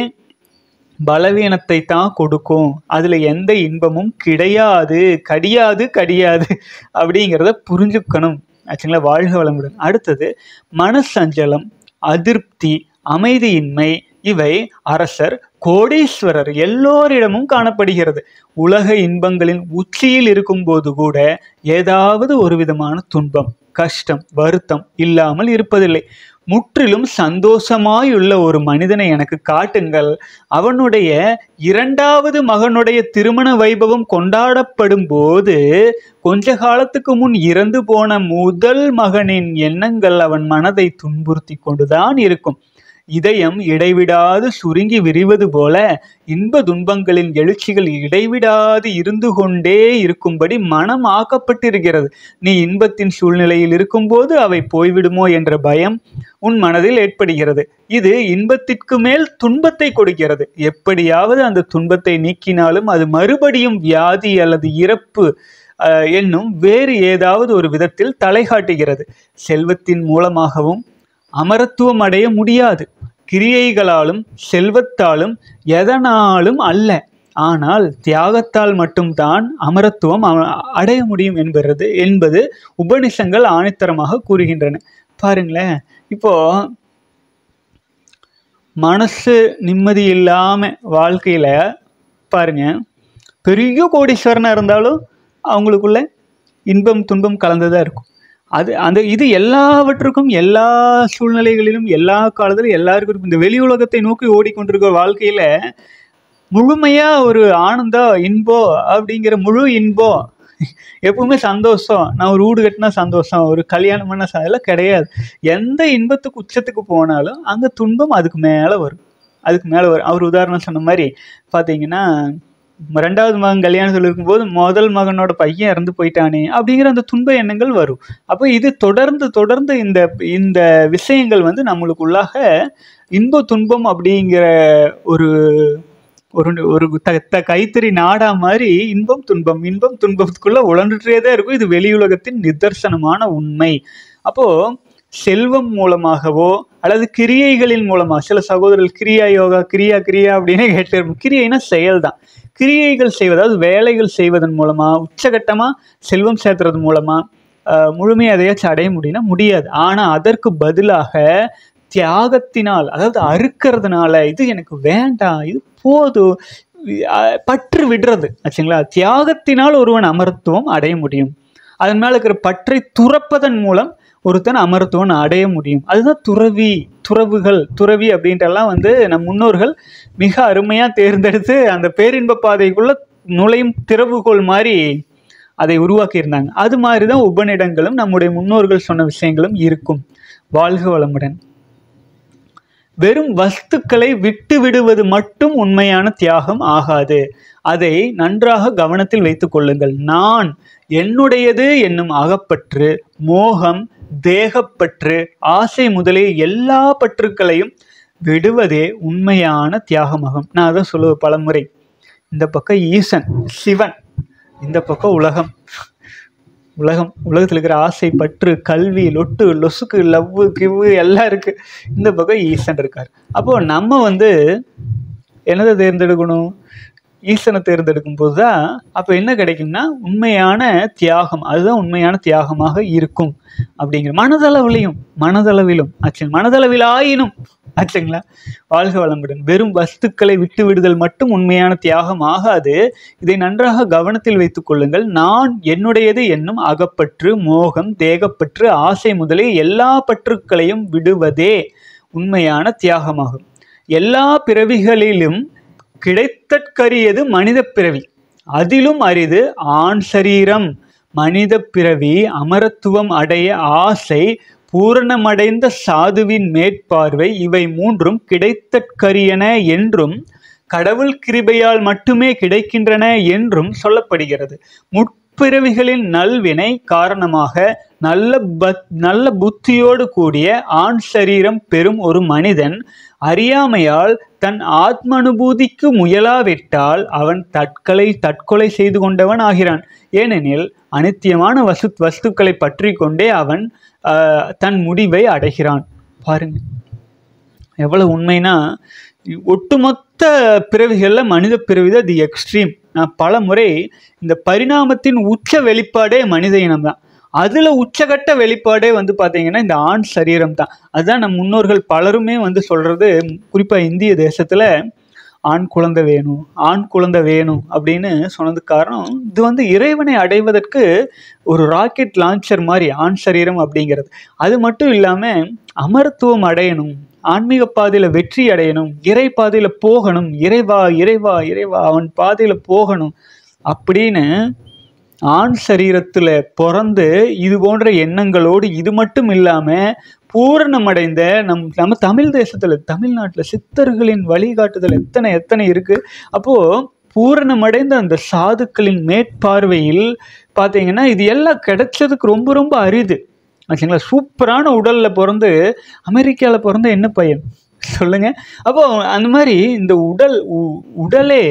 பலவீனத்தை தான் கொடுக்கும் அதில் எந்த இன்பமும் கிடையாது கடியாது கடியாது அப்படிங்கிறத புரிஞ்சுக்கணும் ஆச்சுங்களா வாழ்க வளமுடன் அடுத்தது மனசஞ்சலம் அதிருப்தி அமைதியின்மை இவை அரசர் கோடீஸ்வரர் எல்லோரிடமும் காணப்படுகிறது உலக இன்பங்களின் உச்சியில் இருக்கும்போது கூட ஏதாவது ஒரு விதமான துன்பம் கஷ்டம் வருத்தம் இல்லாமல் இருப்பதில்லை முற்றிலும் சந்தோஷமாயுள்ள ஒரு மனிதனை எனக்கு காட்டுங்கள் அவனுடைய இரண்டாவது மகனுடைய திருமண வைபவம் கொண்டாடப்படும் போது கொஞ்ச காலத்துக்கு முன் இறந்து போன முதல் மகனின் எண்ணங்கள் அவன் மனதை துன்புறுத்தி கொண்டுதான் இருக்கும் இதயம் இடைவிடாது சுருங்கி விரிவது போல இன்ப துன்பங்களின் எழுச்சிகள் இடைவிடாது இருந்து கொண்டே இருக்கும்படி மனம் ஆக்கப்பட்டிருக்கிறது நீ இன்பத்தின் சூழ்நிலையில் இருக்கும்போது அவை போய்விடுமோ என்ற பயம் உன் மனதில் ஏற்படுகிறது இது இன்பத்திற்கு மேல் துன்பத்தை கொடுக்கிறது எப்படியாவது அந்த துன்பத்தை நீக்கினாலும் அது மறுபடியும் வியாதி அல்லது இறப்பு அஹ், என்னும் வேறு ஏதாவது ஒரு விதத்தில் தலைகாட்டுகிறது செல்வத்தின் மூலமாகவும் அமரத்துவம் அடைய முடியாது கிரியைகளாலும் செல்வத்தாலும் எதனாலும் அல்ல ஆனால் தியாகத்தால் மட்டும்தான் அமரத்துவம் அ- அடைய முடியும் என்பது என்பது உபனிஷங்கள் ஆணித்தரமாக கூறுகின்றன பாருங்களேன் இப்போ மனசு நிம்மதி இல்லாம வாழ்க்கையில பாருங்க பெரிய கோடீஸ்வரனா இருந்தாலும் அவங்களுக்குள்ள இன்பம் துன்பம் கலந்துதான் இருக்கும் அது அந்த இது எல்லாவற்றுக்கும் எல்லா சூழ்நிலைகளிலும் எல்லா காலத்திலும் எல்லாருக்கும் இருக்கும் இந்த வெளி உலகத்தை நோக்கி ஓடிக்கொண்டிருக்கிற வாழ்க்கையில முழுமையா ஒரு ஆனந்தம் இன்பம் அப்படிங்கிற முழு இன்பம் எப்பவுமே சந்தோஷம் நான் ஒரு வீடு கட்டினா சந்தோஷம் ஒரு கல்யாணம் பண்ண ச- அதெல்லாம் கிடையாது எந்த இன்பத்துக்கு உச்சத்துக்கு போனாலும் அங்க துன்பம் அதுக்கு மேல வரும் அதுக்கு மேல வரும் அவர் உதாரணம் சொன்ன மாதிரி பாத்தீங்கன்னா ரெண்டாவது மகன் கல்யாணத்தில் இருக்கும்போது முதல் மகனோட பையன் இறந்து போயிட்டானே அப்படிங்கிற அந்த துன்ப எண்ணங்கள் வரும் அப்போ இது தொடர்ந்து தொடர்ந்து இந்த இந்த விஷயங்கள் வந்து நம்மளுக்குள்ளாக இன்ப துன்பம் அப்படிங்கிற ஒரு ஒரு ஒரு த த- கைத்தறி நாடா மாதிரி இன்பம் துன்பம் இன்பம் துன்பத்துக்குள்ள உழண்டுட்டே தான் இருக்கும் இது வெளியுலகத்தின் நிதர்சனமான உண்மை அப்போ செல்வம் மூலமாகவோ அல்லது கிரியைகளின் மூலமாக சில சகோதரர்கள் கிரியா யோகா கிரியா கிரியா அப்படின்னு கேட்டு இருப்போம். கிரியைனா செயல் தான் கிரியைகள் செய்வது அதாவது வேலைகள் செய்வதன் மூலமாக உச்சகட்டமாக செல்வம் சேர்த்துறது மூலமாக முழுமையாக எதையாச்சும் அடைய முடியும்னா முடியாது ஆனால் அதற்கு பதிலாக தியாகத்தினால் அதாவது அறுக்கிறதுனால இது எனக்கு வேண்டாம் இது போதும் அஹ் பற்று விடுறது ஆச்சுங்களா தியாகத்தினால் ஒருவன் அமரத்துவம் அடைய முடியும் அதன் மேல இருக்கிற பற்றை துறப்பதன் மூலம் ஒருத்தன் அமரத்துவம் அடைய முடியும் அதுதான் துறவி துறவுகள் துறவி அப்படின்றலாம் வந்து நம் முன்னோர்கள் மிக அருமையா தேர்ந்தெடுத்து அந்த பேரின்ப பாதைக்குள்ள நுழையும் திறவுகோல் மாதிரி அதை உருவாக்கியிருந்தாங்க அது மாதிரி தான் உபநிடங்களும் நம்முடைய முன்னோர்கள் சொன்ன விஷயங்களும் இருக்கும் வாழ்க வளமுடன் வெறும் வஸ்துக்களை விட்டு விடுவது மட்டும் உண்மையான தியாகம் ஆகாது அதை நன்றாக கவனத்தில் வைத்துக் கொள்ளுங்கள் நான் என்னுடையது என்னும் அகப்பற்று மோகம் தேகப்பற்று ஆசை முதலிய எல்லா பற்றுக்களையும் விடுவதே உண்மையான தியாகமாகும் நான் அதான் சொல்லுவேன் பலமுறை இந்த பக்கம் ஈசன் சிவன் இந்த பக்கம் உலகம் உலகம் உலகத்தில் இருக்கிற ஆசை பற்று கல்வி லொட்டு லொசுக்கு லவ்வு கிவ்வு எல்லாம் இருக்கு இந்த பக்கம் ஈசன் இருக்கார் அப்போ நம்ம வந்து என்னதை தேர்ந்தெடுக்கணும் ஈசனை தேர்ந்தெடுக்கும் போது தான் அப்போ என்ன கிடைக்கும்னா உண்மையான தியாகம் அதுதான் உண்மையான தியாகமாக இருக்கும் அப்படிங்கிற மனதளவிலையும் மனதளவிலும் ஆச்சு மனதளவில் ஆயினும் ஆச்சுங்களா வாழ்க வளமுடன் வெறும் வஸ்துக்களை விட்டு விடுதல் மட்டும் உண்மையான தியாகம் ஆகாது இதை நன்றாக கவனத்தில் வைத்துக் கொள்ளுங்கள் நான் என்னுடையது என்னும் அகப்பற்று மோகம் தேகப்பற்று ஆசை முதலிய எல்லா பற்றுக்களையும் விடுவதே உண்மையான தியாகமாகும் எல்லா பிறவிகளிலும் கிடைத்தற்கரியது மனித பிறவி அதிலும் அரிது ஆண் சரீரம் மனித பிறவி அமரத்துவம் அடைய ஆசை பூரணமடைந்த சாதுவின் மேற்பார்வை இவை மூன்றும் கிடைத்தற்கரியன என்றும் கடவுள் கிருபையால் மட்டுமே கிடைக்கின்றன என்றும் சொல்லப்படுகிறது முற்பிறவிகளின் நல்வினை காரணமாக நல்ல பத் நல்ல புத்தியோடு கூடிய ஆண் சரீரம் பெறும் ஒரு மனிதன் அறியாமையால் தன் ஆத்ம அனுபூதிக்கு முயலாவிட்டால் அவன் தற்கொலை தற்கொலை செய்து கொண்டவன் ஆகிறான் ஏனெனில் அனித்தியமான வசு வஸ்துக்களை பற்றி கொண்டே அவன் ஆஹ், தன் முடிவை அடைகிறான் பாருங்க எவ்வளவு உண்மைனா ஒட்டுமொத்த பிறவிகளில் மனித பிறவி தான் தி எக்ஸ்ட்ரீம் நான் பல முறை இந்த பரிணாமத்தின் உச்ச வெளிப்பாடே மனித இனம் தான் அதில் உச்சகட்ட வெளிப்பாடே வந்து பார்த்தீங்கன்னா இந்த ஆண் சரீரம் தான் அதுதான் நம் முன்னோர்கள் பலருமே வந்து சொல்கிறது குறிப்பாக இந்திய தேசத்தில் ஆண் குழந்தை வேணும் ஆண் குழந்தை வேணும் அப்படின்னு சொன்னதுக்கு காரணம் இது வந்து இறைவனை அடைவதற்கு ஒரு ராக்கெட் லான்ச்சர் மாதிரி ஆண் சரீரம் அப்படிங்கிறது அது மட்டும் இல்லாமல் அமரத்துவம் அடையணும் ஆன்மீக பாதையில் வெற்றி அடையணும் இறை பாதையில் போகணும் இறைவா இறைவா இறைவா அவன் பாதையில் போகணும் அப்படின்னு ஆண் சரீரத்தில் பிறந்து இது போன்ற எண்ணங்களோடு இது மட்டும் இல்லாமல் பூரணமடைந்த நம் நம்ம தமிழ் தேசத்தில் தமிழ்நாட்டில் சித்தர்களின் வழிகாட்டுதல் எத்தனை எத்தனை இருக்குது அப்போது பூரணமடைந்த அந்த சாதுக்களின் மேற்பார்வையில் பார்த்தீங்கன்னா இது எல்லாம் கிடைச்சதுக்கு ரொம்ப ரொம்ப அரிது ஆச்சுங்களா சூப்பரான உடலில் பிறந்து அமெரிக்காவில் பிறந்த என்ன பையன் சொல்லுங்க அப்போ அந்த மாதிரி இந்த உடல் உ- உடலே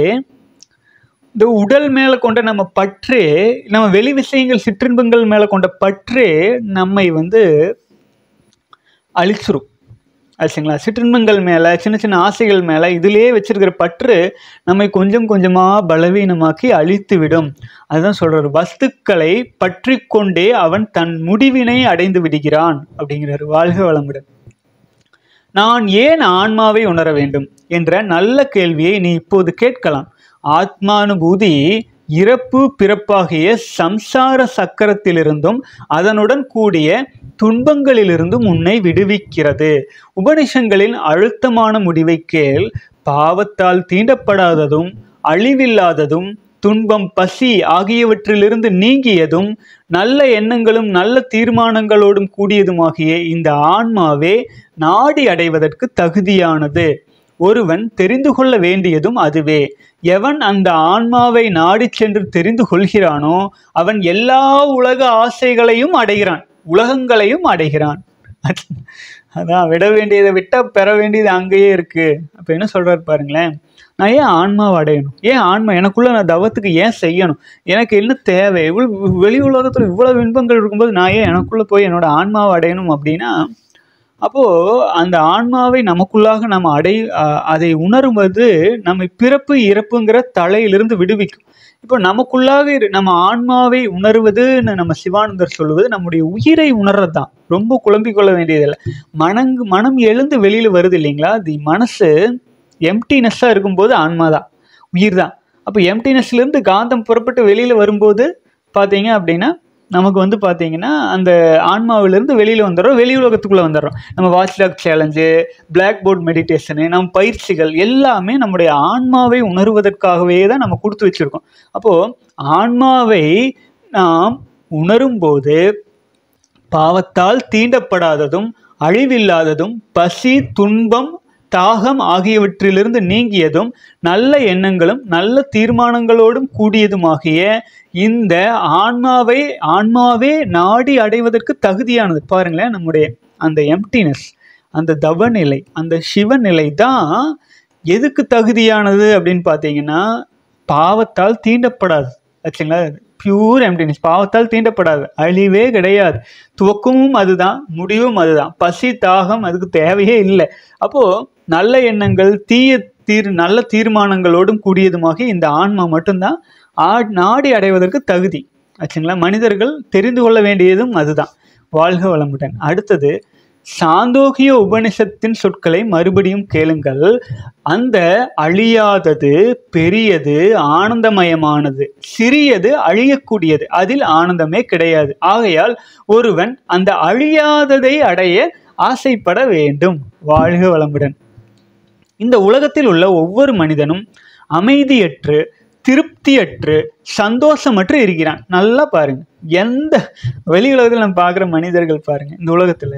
இந்த உடல் மேலே கொண்ட நம்ம பற்றே நம்ம வெளி விஷயங்கள் சிற்றின்பங்கள் மேலே கொண்ட பற்றே நம்மை வந்து அழிச்சிரும் ஆச்சுங்களா சிற்றின்பங்கள் மேலே சின்ன சின்ன ஆசைகள் மேலே இதிலேயே வச்சிருக்கிற பற்று நம்மை கொஞ்சம் கொஞ்சமாக பலவீனமாக்கி அழித்து விடும் அதுதான் சொல்றாரு வஸ்துக்களை பற்றி கொண்டே அவன் தன் முடிவினை அடைந்து விடுகிறான் அப்படிங்கிறாரு வாழ்க வளமுடன் நான் ஏன் ஆன்மாவை உணர வேண்டும் என்ற நல்ல கேள்வியை நீ இப்போது கேட்கலாம் ஆத்மானுபூதி இறப்பு பிறப்பாகிய சம்சார சக்கரத்திலிருந்தும் அதனுடன் கூடிய துன்பங்களிலிருந்தும் உன்னை விடுவிக்கிறது உபனிஷங்களின் அழுத்தமான முடிவை கேள் பாவத்தால் தீண்டப்படாததும் அழிவில்லாததும் துன்பம் பசி ஆகியவற்றிலிருந்து நீங்கியதும் நல்ல எண்ணங்களும் நல்ல தீர்மானங்களோடும் கூடியதுமாகிய இந்த ஆன்மாவே நாடி அடைவதற்கு தகுதியானது ஒருவன் தெரிந்து கொள்ள வேண்டியதும் அதுவே எவன் அந்த ஆன்மாவை நாடிச் சென்று தெரிந்து கொள்கிறானோ அவன் எல்லா உலக ஆசைகளையும் அடைகிறான் உலகங்களையும் அடைகிறான் அதான் விட வேண்டியதை விட்டா பெற வேண்டியது அங்கேயே இருக்கு அப்ப என்ன சொல்றாரு பாருங்களேன் நான் ஏன் ஆன்மாவை அடையணும் ஏன் ஆன்மா எனக்குள்ள நான் தவத்துக்கு ஏன் செய்யணும் எனக்கு என்ன தேவை இவ்வளவு வெளி உலகத்துல இவ்வளவு இன்பங்கள் இருக்கும்போது நான் ஏன் எனக்குள்ள போய் என்னோட ஆன்மாவை அடையணும் அப்படின்னா அப்போ அந்த ஆன்மாவை நமக்குள்ளாக நம்ம அடை அ- அதை உணரும்போது நம்மை பிறப்பு இறப்புங்கிற தலையிலிருந்து விடுவிக்கும் இப்போ நமக்குள்ளாக இரு- நம்ம ஆன்மாவை உணர்வதுன்னு நம்ம சிவானந்தர் சொல்லுவது நம்முடைய உயிரை உணர்றது தான் ரொம்ப குழம்பிக் கொள்ள வேண்டியதில்லை மனங்கு மனம் எழுந்து வெளியில வருது இல்லைங்களா தி மனசு எம்டினஸ்ஸாக இருக்கும்போது ஆன்மா தான் உயிர் தான் அப்போ எம்டினஸ்லேருந்து காந்தம் புறப்பட்டு வெளியில் வரும்போது பார்த்தீங்க அப்படின்னா நமக்கு வந்து பார்த்தீங்கன்னா அந்த ஆன்மாவிலிருந்து வெளியில் வந்துடுறோம் வெளி உலகத்துக்குள்ளே வந்துடுறோம் நம்ம watch dog challenge black board meditation நம்ம பயிற்சிகள் எல்லாமே நம்முடைய ஆன்மாவை உணர்வதற்காகவே தான் நம்ம கொடுத்து வச்சுருக்கோம் அப்போது ஆன்மாவை நாம் உணரும்போது பாவத்தால் தீண்டப்படாததும் அழிவில்லாததும் பசி துன்பம் தாகம் ஆகியவற்றிலிருந்து நீங்கியதும் நல்ல எண்ணங்களும் நல்ல தீர்மானங்களோடும் கூடியதுமாகிய இந்த ஆன்மாவை ஆன்மாவே நாடி அடைவதற்கு தகுதியானது பாருங்களேன் நம்முடைய அந்த எம்டினஸ் அந்த தவநிலை அந்த சிவநிலை தான் எதுக்கு தகுதியானது அப்படின்னு பார்த்தீங்கன்னா பாவத்தால் தீண்டப்படாது ஆச்சுங்களா பியூர் எம்டினஸ் பாவத்தால் தீண்டப்படாது அழிவே கிடையாது துவக்கமும் அதுதான் முடிவும் அதுதான் பசி தாகம் அதுக்கு தேவையே இல்லை அப்போ நல்ல எண்ணங்கள் தீய தீர் நல்ல தீர்மானங்களோடும் கூடியதுமாக இந்த ஆன்மா மட்டும்தான் ஆ நாடி அடைவதற்கு தகுதி ஆச்சுங்களா மனிதர்கள் தெரிந்து கொள்ள வேண்டியதும் அதுதான் வாழ்க வளமுடன் அடுத்தது சாந்தோகிய உபனிஷத்தின் சொற்களை மறுபடியும் கேளுங்கள் அந்த அழியாதது பெரியது ஆனந்தமயமானது சிறியது அழியக்கூடியது அதில் ஆனந்தமே கிடையாது ஆகையால் ஒருவன் அந்த அழியாததை அடைய ஆசைப்பட வேண்டும் வாழ்க வளமுடன் இந்த உலகத்தில் உள்ள ஒவ்வொரு மனிதனும் அமைதியற்று திருப்தியற்று சந்தோஷமற்று இருக்கிறான் நல்லா பாருங்க எந்த வெளி உலகத்தில் நம்ம பார்க்குற மனிதர்கள் பாருங்க இந்த உலகத்தில்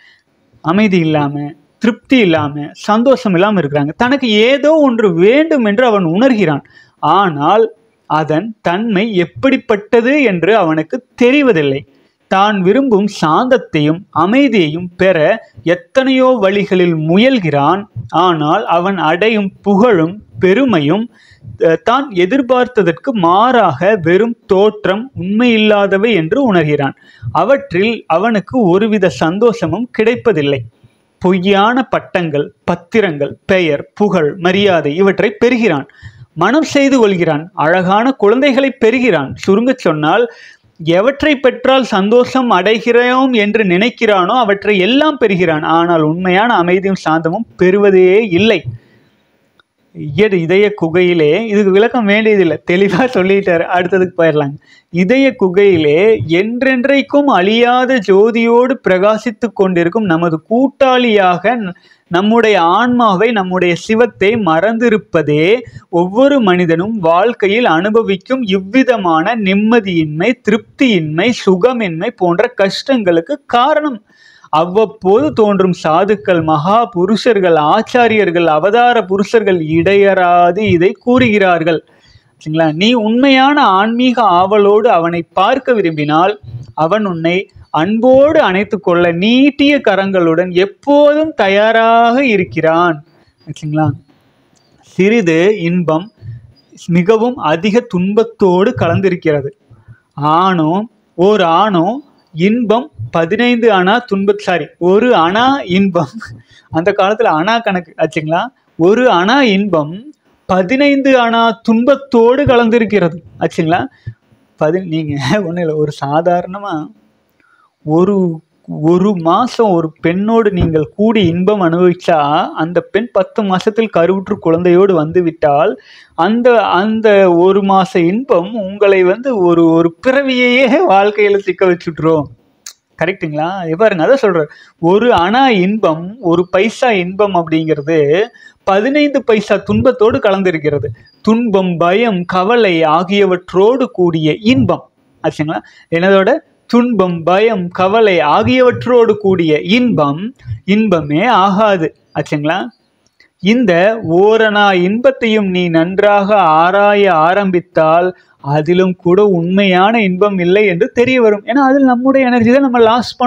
அமைதி இல்லாமல் திருப்தி இல்லாமல் சந்தோஷம் இல்லாமல் இருக்கிறாங்க தனக்கு ஏதோ ஒன்று வேண்டும் என்று அவன் உணர்கிறான் ஆனால் அதன் தன்மை எப்படிப்பட்டது என்று அவனுக்கு தெரிவதில்லை தான் விரும்பும் சாந்தத்தையும் அமைதியையும் பெற எத்தனையோ வழிகளில் முயல்கிறான் ஆனால் அவன் அடையும் புகழும் பெருமையும் அஹ், தான் எதிர்பார்த்ததற்கு மாறாக வெறும் தோற்றம் உண்மையில்லாதவை என்று உணர்கிறான் அவற்றில் அவனுக்கு ஒருவித சந்தோஷமும் கிடைப்பதில்லை பொய்யான பட்டங்கள் பத்திரங்கள் பெயர் புகழ் மரியாதை இவற்றை பெறுகிறான் மனம் செய்து கொள்கிறான் அழகான குழந்தைகளை பெறுகிறான் சுருங்கச் சொன்னால் எவற்றை பெற்றால் சந்தோஷம் அடைகிறோம் என்று நினைக்கிறானோ அவற்றை எல்லாம் பெறுகிறான் ஆனால் உண்மையான அமைதியும் சாந்தமும் பெறுவதே இல்லை இயடு இதய குகையிலே இதுக்கு விளக்கம் வேண்டியதில்லை தெளிவாக சொல்லிட்டாரு அடுத்ததுக்கு போயிடலாங்க இதய குகையிலே என்றென்றைக்கும் அழியாத ஜோதியோடு பிரகாசித்து கொண்டிருக்கும் நமது கூட்டாளியாக ந- நம்முடைய ஆன்மாவை நம்முடைய சிவத்தை மறந்திருப்பதே ஒவ்வொரு மனிதனும் வாழ்க்கையில் அனுபவிக்கும் இவ்விதமான நிம்மதியின்மை திருப்தியின்மை சுகமின்மை போன்ற கஷ்டங்களுக்கு காரணம் அவ்வப்போது தோன்றும் சாதுக்கள் மகா புருஷர்கள் ஆச்சாரியர்கள் அவதார புருஷர்கள் இடையறாது இதை கூறுகிறார்கள் சரிங்களா நீ உண்மையான ஆன்மீக ஆவலோடு அவனை பார்க்க விரும்பினால் அவன் உன்னை அன்போடு அணைத்து கொள்ள நீட்டிய கரங்களுடன் எப்போதும் தயாராக இருக்கிறான் சரிங்களா சிறிது இன்பம் மிகவும் அதிக துன்பத்தோடு கலந்திருக்கிறது ஆணோ ஓர் ஆணோ இன்பம் பதினைந்து அணா துன்ப சாரி ஒரு அணா இன்பம் அந்த காலத்தில் அணா கணக்கு ஆச்சுங்களா ஒரு அணா இன்பம் பதினைந்து அணா துன்பத்தோடு கலந்திருக்கிறது ஆச்சுங்களா பதி நீங்கள் ஒன்றும் இல்லை ஒரு சாதாரணமாக ஒரு ஒரு மாதம் ஒரு பெண்ணோடு நீங்கள் கூடி இன்பம் அனுபவிச்சா அந்த பெண் பத்து மாசத்தில் கருவுற்று குழந்தையோடு வந்து விட்டால் அந்த அந்த ஒரு மாச இன்பம் உங்களை வந்து ஒரு ஒரு பிறவியையே வாழ்க்கையில சிக்க வச்சுட்ரும் கரெக்ட்டுங்களா பாருங்க அதான் சொல்றேன் ஒரு அணா இன்பம் ஒரு பைசா இன்பம் அப்படிங்கிறது பதினைந்து பைசா துன்பத்தோடு கலந்திருக்கிறது துன்பம் பயம் கவலை ஆகியவற்றோடு கூடிய இன்பம் ஆச்சுங்களா என்னதோட துன்பம் பயம் கவலை ஆகியவற்றோடு கூடிய இன்பம் இன்பமே ஆகாது ஆச்சுங்களா இந்த ஓரணா இன்பத்தையும் நீ நன்றாக ஆராய ஆரம்பித்தால் அதிலும் கூட உண்மையான இன்பம் இல்லை என்று தெரிய வரும் ஏன்னா அதில் நம்முடைய எனர்ஜி தான் நம்ம லாஸ் பண்ணுறோம்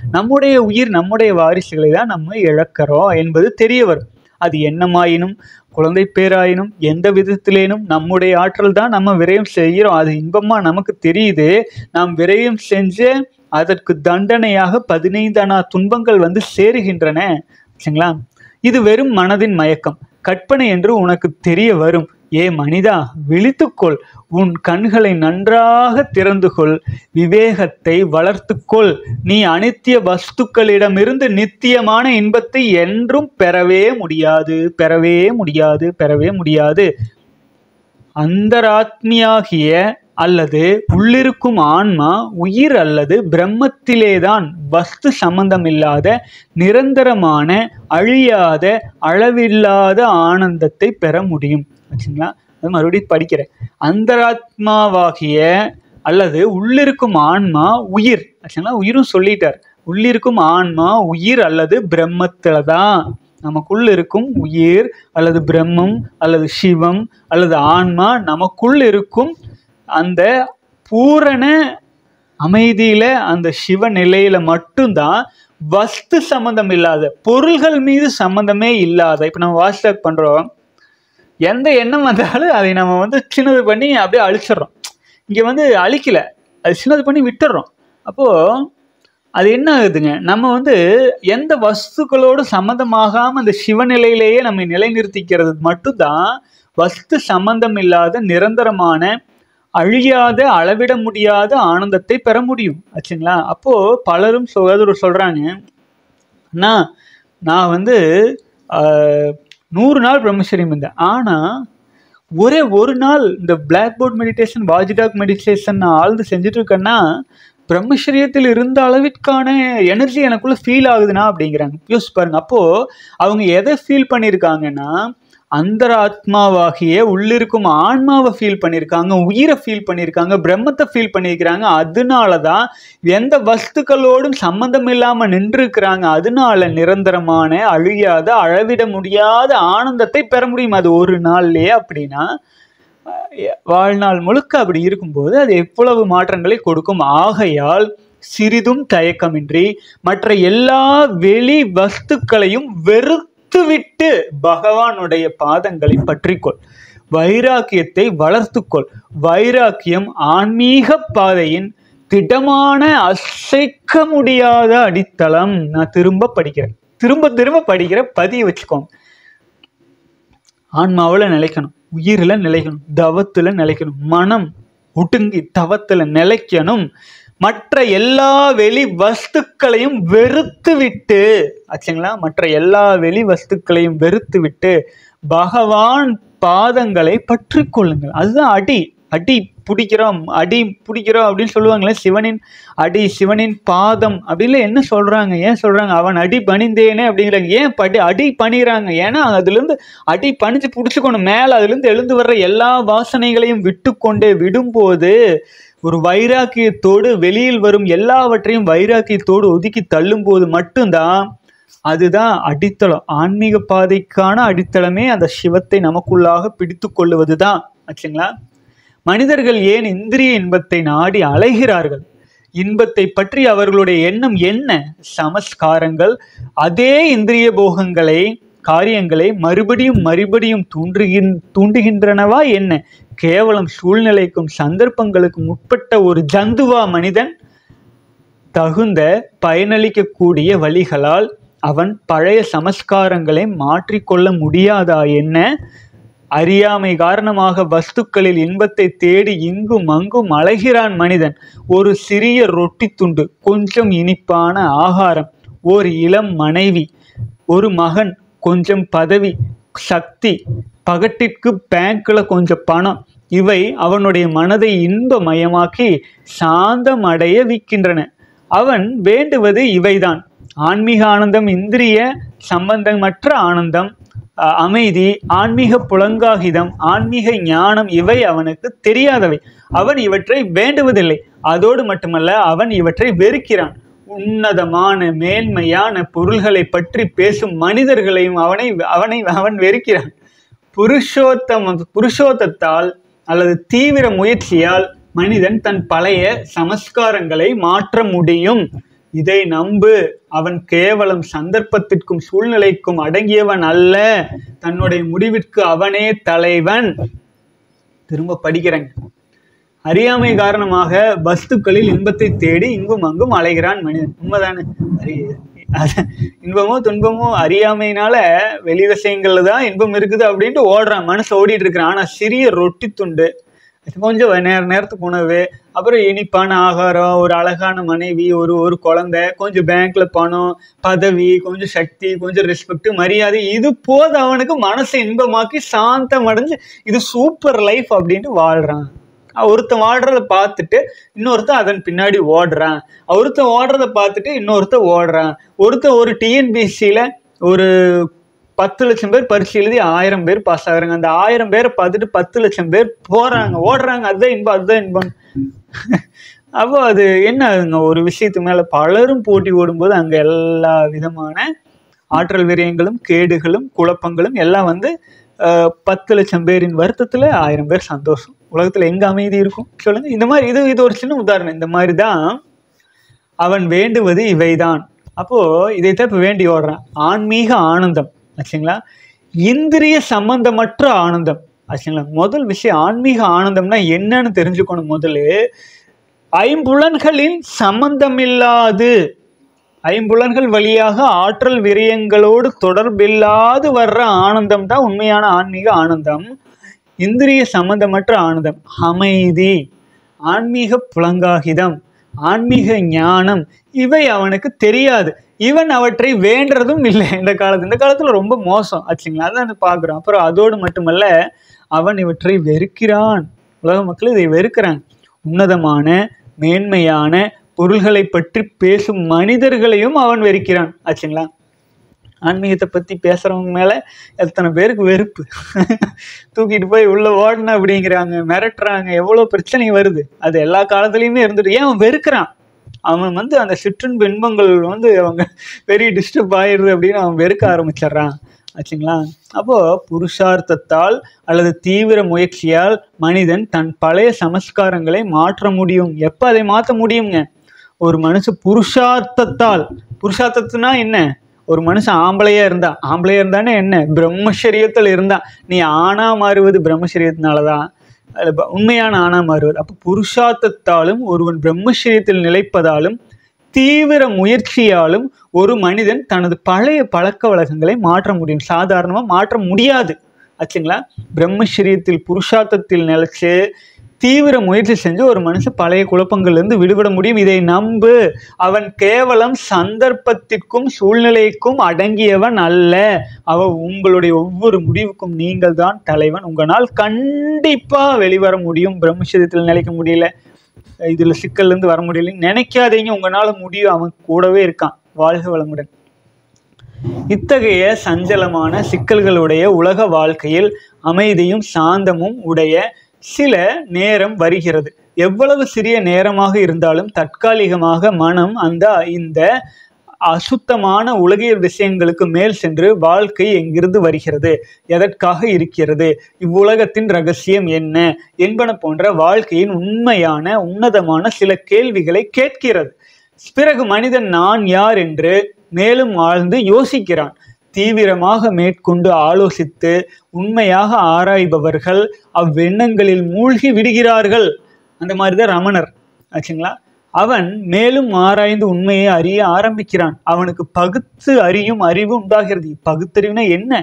நம்முடைய உயிர் நம்முடைய வாரிசுகளை தான் நம்ம இழக்கிறோம் என்பது தெரிய வரும் அது என்னமாயினும் குழந்தை பேராயினும் எந்த விதத்திலேனும் நம்முடைய ஆற்றல் தான் நம்ம விரயம் செய்கிறோம் அது இன்பமா நமக்கு தெரியுது நாம் விரயம் செஞ்சு அதற்கு தண்டனையாக பதினைந்தானா துன்பங்கள் வந்து சேருகின்றன சரிங்களா இது வெறும் மனதின் மயக்கம் கற்பனை என்று உனக்கு தெரிய வரும் ஏ மனிதா விழித்துக்கொள் உன் கண்களை நன்றாக திறந்து கொள் விவேகத்தை வளர்த்துக்கொள் நீ அனித்திய வஸ்துக்களிடமிருந்து நித்தியமான இன்பத்தை என்றும் பெறவே முடியாது பெறவே முடியாது பெறவே முடியாது அந்தராத்மியாகிய அல்லது உள்ளிருக்கும் ஆன்மா உயிர் அல்லது பிரம்மத்திலேதான் வஸ்து சம்பந்தமில்லாத நிரந்தரமான அழியாத அளவில்லாத ஆனந்தத்தை பெற முடியும் வச்சுங்களா அது மறுபடியும் படிக்கிறேன் அந்தராத்மாவாகிய அல்லது உள்ளிருக்கும் ஆன்மா உயிர் ஆச்சுங்களா உயிரும் சொல்லிட்டார் உள்ளிருக்கும் ஆன்மா உயிர் அல்லது பிரம்மத்துல தான் நமக்குள் இருக்கும் உயிர் அல்லது பிரம்மம் அல்லது சிவம் அல்லது ஆன்மா நமக்குள் இருக்கும் அந்த பூரண அமைதியில அந்த சிவ நிலையில மட்டும்தான் வஸ்து சம்பந்தம் இல்லாத பொருள்கள் மீது சம்பந்தமே இல்லாத இப்போ நம்ம வாட்ஸ்அப் பண்றோம் எந்த எண்ணம் வந்தாலும் அதை நம்ம வந்து சின்னது பண்ணி அப்படியே அழிச்சிடுறோம் இங்கே வந்து அழிக்கல அது சின்னது பண்ணி விட்டுடுறோம் அப்போது அது என்ன ஆகுதுங்க நம்ம வந்து எந்த வஸ்துக்களோடு சம்மந்தமாகாமல் அந்த சிவநிலையிலேயே நம்ம நிலைநிறுத்திக்கிறது மட்டும்தான் வஸ்து சம்பந்தம் இல்லாத நிரந்தரமான அழியாத அளவிட முடியாத ஆனந்தத்தை பெற முடியும் ஆச்சுங்களா அப்போது பலரும் சகோதரர் சொல்கிறாங்க அண்ணா நான் வந்து ஆஹ், நூறு நாள் பிரம்மச்சரியம் இருந்தேன் ஆனால் ஒரே ஒரு நாள் இந்த black board meditation watchdog meditation நான் ஆழ்ந்து செஞ்சுட்டு இருக்கேன்னா பிரம்மச்சரியத்தில் இருந்த அளவிற்கான எனர்ஜி எனக்குள்ள ஃபீல் ஆகுதுன்னா அப்படிங்கிறாங்க யோசிச்சு பாருங்க அப்போ அவங்க எதை ஃபீல் பண்ணியிருக்காங்கன்னா அந்தராத்மாவாகிய உள்ளிருக்கும் ஆன்மாவை ஃபீல் பண்ணியிருக்காங்க உயிரை ஃபீல் பண்ணியிருக்காங்க பிரம்மத்தை ஃபீல் பண்ணியிருக்கிறாங்க அதனால தான் எந்த வஸ்துக்களோடும் சம்பந்தம் இல்லாமல் நின்றுருக்கிறாங்க அதனால நிரந்தரமான அழியாத அளவிட முடியாத ஆனந்தத்தை பெற முடியும் அது ஒரு நாள்லயே அப்படின்னா அஹ் வாழ்நாள் முழுக்க அப்படி இருக்கும்போது அது எவ்வளவு மாற்றங்களை கொடுக்கும் ஆகையால் சிறிதும் தயக்கமின்றி மற்ற எல்லா வெளி வஸ்துக்களையும் வெறுத்துவிட்டு பகவானுடைய பாதங்களை பற்றிக்கொள் வைராக்கியத்தை வளர்த்துக்கொள் வைராக்கியம் ஆன்மீக பாதையின் திடமான அசைக்க முடியாத அடித்தளம் நான் திரும்ப படிக்கிறேன் திரும்ப திரும்ப படிக்கிற பதிய வச்சுக்கோங்க ஆன்மாவில் நிலைக்கணும் உயிரில் நிலைக்கணும் தவத்தில் நிலைக்கணும் மனம் ஒடுங்கி தவத்தில் நிலைக்கணும் மற்ற எல்லா வெளி வஸ்துக்களையும் வெறுத்து விட்டு ஆச்சுங்களா மற்ற எல்லா வெளி வஸ்துக்களையும் வெறுத்து விட்டு பகவான் பாதங்களை பற்றி கொள்ளுங்கள் அதுதான் அடி அடி பிடிக்கிறோம் அடி பிடிக்கிறோம் அப்படின்னு சொல்லுவாங்களே சிவனின் அடி சிவனின் பாதம் அப்படின்னு என்ன சொல்றாங்க ஏன் சொல்றாங்க அவன் அடி பணிந்தேனே அப்படிங்கிறாங்க ஏன் படி அடி பணிகிறாங்க ஏன்னா அதுலேருந்து அடி பணிஞ்சு பிடிச்சிக்கணும் மேலே அதுலேருந்து எழுந்து வர்ற எல்லா வாசனைகளையும் விட்டு கொண்டே விடும்போது ஒரு வைராக்கியத்தோடு வெளியில் வரும் எல்லாவற்றையும் வைராக்கியத்தோடு ஒதுக்கி தள்ளும்போது மட்டும்தான் அதுதான் அடித்தளம் ஆன்மீக பாதைக்கான அடித்தளமே அந்த சிவத்தை நமக்குள்ளாக பிடித்து கொள்ளுவது தான் ஆச்சுங்களா மனிதர்கள் ஏன் இந்திரிய இன்பத்தை நாடி அலைகிறார்கள் இன்பத்தை பற்றி அவர்களுடைய எண்ணம் என்ன சமஸ்காரங்கள் அதே இந்திரிய போகங்களை காரியங்களை மறுபடியும் மறுபடியும் தூண்டுகின் தூண்டுகின்றனவா என்ன கேவலம் சூழ்நிலைக்கும் சந்தர்ப்பங்களுக்கும் உட்பட்ட ஒரு ஜந்துவா மனிதன் தகுந்த பயனளிக்கக்கூடிய வழிகளால் அவன் பழைய சமஸ்காரங்களை மாற்றிக்கொள்ள முடியாதா என்ன அறியாமை காரணமாக வஸ்துக்களில் இன்பத்தை தேடி இங்கும் அங்கும் அலைகிறான் மனிதன் ஒரு சிறிய ரொட்டி துண்டு கொஞ்சம் இனிப்பான ஆகாரம் ஒரு இளம் மனைவி ஒரு மகன் கொஞ்சம் பதவி சக்தி பகட்டிற்கு பேங்க்ல கொஞ்சம் பணம் இவை அவனுடைய மனதை இன்பமயமாக்கி சாந்தம் அடைய வைக்கின்றன அவன் வேண்டுவது இவைதான் ஆன்மீக ஆனந்தம் இந்திரிய சம்பந்தமற்ற ஆனந்தம் அஹ், அமைதி ஆன்மீக புலங்காகிதம் ஆன்மீக ஞானம் இவை அவனுக்கு தெரியாதவை அவன் இவற்றை வேண்டுவதில்லை அதோடு மட்டுமல்ல அவன் இவற்றை வெறுக்கிறான் உன்னதமான மேன்மையான பொருள்களை பற்றி பேசும் மனிதர்களையும் அவனை அவனை அவன் வெறுக்கிறான் புருஷோத்தம் புருஷோத்தத்தால் அல்லது தீவிர முயற்சியால் மனிதன் தன் பழைய சமஸ்காரங்களை மாற்ற முடியும் இதை நம்பு அவன் கேவலம் சந்தர்ப்பத்திற்கும் சூழ்நிலைக்கும் அடங்கியவன் அல்ல தன்னுடைய முடிவிற்கு அவனே தலைவன் திரும்ப படிக்கிறேங்க அறியாமை காரணமாக வஸ்துக்களில் இன்பத்தை தேடி இங்கும் அங்கும் அலைகிறான் மனிதன் உண்மைதானே அறி- அது இன்பமோ துன்பமோ அறியாமையினால வெளி விஷயங்கள்ல தான் இன்பம் இருக்குது அப்படின்ட்டு ஓடுறான் மனசு ஓடிட்டு இருக்கிறான் ஆனா சிறிய ரொட்டி துண்டு கொஞ்சம் நேர நேரத்துக்கு உணவு அப்புறம் இனிப்பான ஆகாரம் ஒரு அழகான மனைவி ஒரு ஒரு குழந்தை கொஞ்சம் பேங்க்ல பணம் பதவி கொஞ்சம் சக்தி கொஞ்சம் ரெஸ்பெக்ட் மரியாதை இது போது அவனுக்கு மனசை இன்பமாக்கி சாந்தம் அடைஞ்சு இது சூப்பர் லைஃப் அப்படின்ட்டு வாழ்றான் ஒருத்தன் வாழ்றத பார்த்துட்டு இன்னொருத்தன் அதன் பின்னாடி ஓடுறான் ஒருத்தன் ஓடுறத பார்த்துட்டு இன்னொருத்தன் ஓடுறான் ஒருத்தன் ஒரு டிஎன்பிஎஸ்சியில் ஒரு பத்து லட்சம் பேர் பரிசு எழுதி ஆயிரம் பேர் பாஸ் ஆகுறாங்க அந்த ஆயிரம் பேரை பார்த்துட்டு பத்து லட்சம் பேர் போறாங்க ஓடுறாங்க அதுதான் இன்பம் அதுதான் இன்பம் அப்போ அது என்ன ஆகுங்க ஒரு விஷயத்து மேல பலரும் போட்டி ஓடும்போது அங்க எல்லா விதமான ஆற்றல் விரயங்களும் கேடுகளும் குழப்பங்களும் எல்லாம் வந்து அஹ், பத்து லட்சம் பேரின் வருத்தத்துல ஆயிரம் பேர் சந்தோஷம் உலகத்துல எங்க அமைதி இருக்கும் சொல்லுங்க இந்த மாதிரி இது இது ஒரு சின்ன உதாரணம் இந்த மாதிரி தான் அவன் வேண்டுவது இவைதான் அப்போ இதைத்தான் இப்ப வேண்டி ஓடுறான் ஆன்மீக ஆனந்தம் ஆச்சுங்களா இந்திரிய சம்பந்தமற்ற ஆனந்தம் ஆச்சுங்களா முதல் விஷயம் ஆன்மீக ஆனந்தம்னா என்னன்னு தெரிஞ்சுக்கணும் முதல்ல ஐம்புலன்களின் சம்பந்தமில்லாது ஐம்புலன்கள் வழியாக ஆற்றல் விரயங்களோடு தொடர்பில்லாது வர்ற ஆனந்தம் தான் உண்மையான ஆன்மீக ஆனந்தம் இந்திரிய சம்பந்தமற்ற ஆனந்தம் அமைதி ஆன்மீக புலங்காகிதம் ஆன்மீக ஞானம் இவை அவனுக்கு தெரியாது இவன் அவற்றை வேண்டுறதும் இல்லை இந்த காலத்து இந்த காலத்துல ரொம்ப மோசம் ஆச்சுங்களா அதான் பார்க்குறோம் அப்புறம் அதோடு மட்டுமல்ல அவன் இவற்றை வெறுக்கிறான் உலக மக்கள் இதை வெறுக்கிறாங்க உன்னதமான மேன்மையான பொருள்களை பற்றி பேசும் மனிதர்களையும் அவன் வெறுக்கிறான் ஆச்சுங்களா ஆன்மீகத்தை பற்றி பேசுகிறவங்க மேலே எத்தனை பேருக்கு வெறுப்பு தூக்கிட்டு போய் உள்ளே ஓடணும் அப்படிங்கிறாங்க மிரட்டுறாங்க எவ்வளோ பிரச்சனை வருது அது எல்லா காலத்துலேயுமே இருந்துட்டு ஏன் அவன் வெறுக்கிறான் அவன் வந்து அந்த சிற்றின்ப இன்பங்கள் வந்து அவங்க பெரிய டிஸ்டர்ப் ஆயிடுது அப்படின்னு அவன் வெறுக்க ஆரம்பிச்சிடுறான் ஆச்சுங்களா அப்போ புருஷார்த்தத்தால் அல்லது தீவிர முயற்சியால் மனிதன் தன் பழைய சமஸ்காரங்களை மாற்ற முடியும் எப்போ அதை மாற்ற முடியுங்க ஒரு மனுஷன் புருஷார்த்தத்தால் புருஷார்த்தத்துனா என்ன ஒரு மனுஷன் ஆம்பளையா இருந்தா ஆம்பளையா இருந்தானே என்ன பிரம்மச்சரியத்தில் இருந்தா நீ ஆணா மாறுவது பிரம்மச்சரியத்தினாலதான் அது ப- உண்மையான ஆணா மாறுவது அப்போ புருஷார்த்தத்தாலும் ஒருவன் பிரம்மச்சரியத்தில் நிலைப்பதாலும் தீவிர முயற்சியாலும் ஒரு மனிதன் தனது பழைய பழக்க வழக்கங்களை மாற்ற முடியும் சாதாரணமாக மாற்ற முடியாது ஆச்சுங்களா பிரம்மச்சரியத்தில் புருஷார்த்தத்தில் நிலைச்சு தீவிர முயற்சி செஞ்சு ஒரு மனுஷன் பழைய குழப்பங்கள்லேருந்து விடுபட முடியும் இதை நம்பு அவன் கேவலம் சந்தர்ப்பத்திற்கும் சூழ்நிலைக்கும் அடங்கியவன் அல்ல அவ உங்களுடைய ஒவ்வொரு முடிவுக்கும் நீங்கள் தான் தலைவன் உங்களால் கண்டிப்பா வெளிவர முடியும் பிரம்மச்சரியத்தில் நிலைக்க முடியல இதுல சிக்கல்ல இருந்து வர முடியல நினைக்காதீங்க உங்களால முடியும் அவன் கூடவே இருக்கான் வாழ்க வளமுடன் இத்தகைய சஞ்சலமான சிக்கல்களுடைய உலக வாழ்க்கையில் அமைதியும் சாந்தமும் உடைய சில நேரம் வருகிறது எவ்வளவு சிறிய நேரமாக இருந்தாலும் தற்காலிகமாக மனம் அந்த இந்த அசுத்தமான உலகியல் விஷயங்களுக்கு மேல் சென்று வாழ்க்கை எங்கிருந்து வருகிறது எதற்காக இருக்கிறது இவ்வுலகத்தின் ரகசியம் என்ன என்பன போன்ற வாழ்க்கையின் உண்மையான உன்னதமான சில கேள்விகளை கேட்கிறது பிறகு மனிதன் நான் யார் என்று மேலும் ஆழ்ந்து யோசிக்கிறான் தீவிரமாக மேற்கொண்டு ஆலோசித்து உண்மையாக ஆராய்பவர்கள் அவ்வெண்ணங்களில் மூழ்கி விடுகிறார்கள் அந்த மாதிரி தான் ரமணர் ஆச்சுங்களா அவன் மேலும் ஆராய்ந்து உண்மையை அறிய ஆரம்பிக்கிறான் அவனுக்கு பகுத்து அறியும் அறிவு உண்டாகிறது பகுத்தறிவுனா என்ன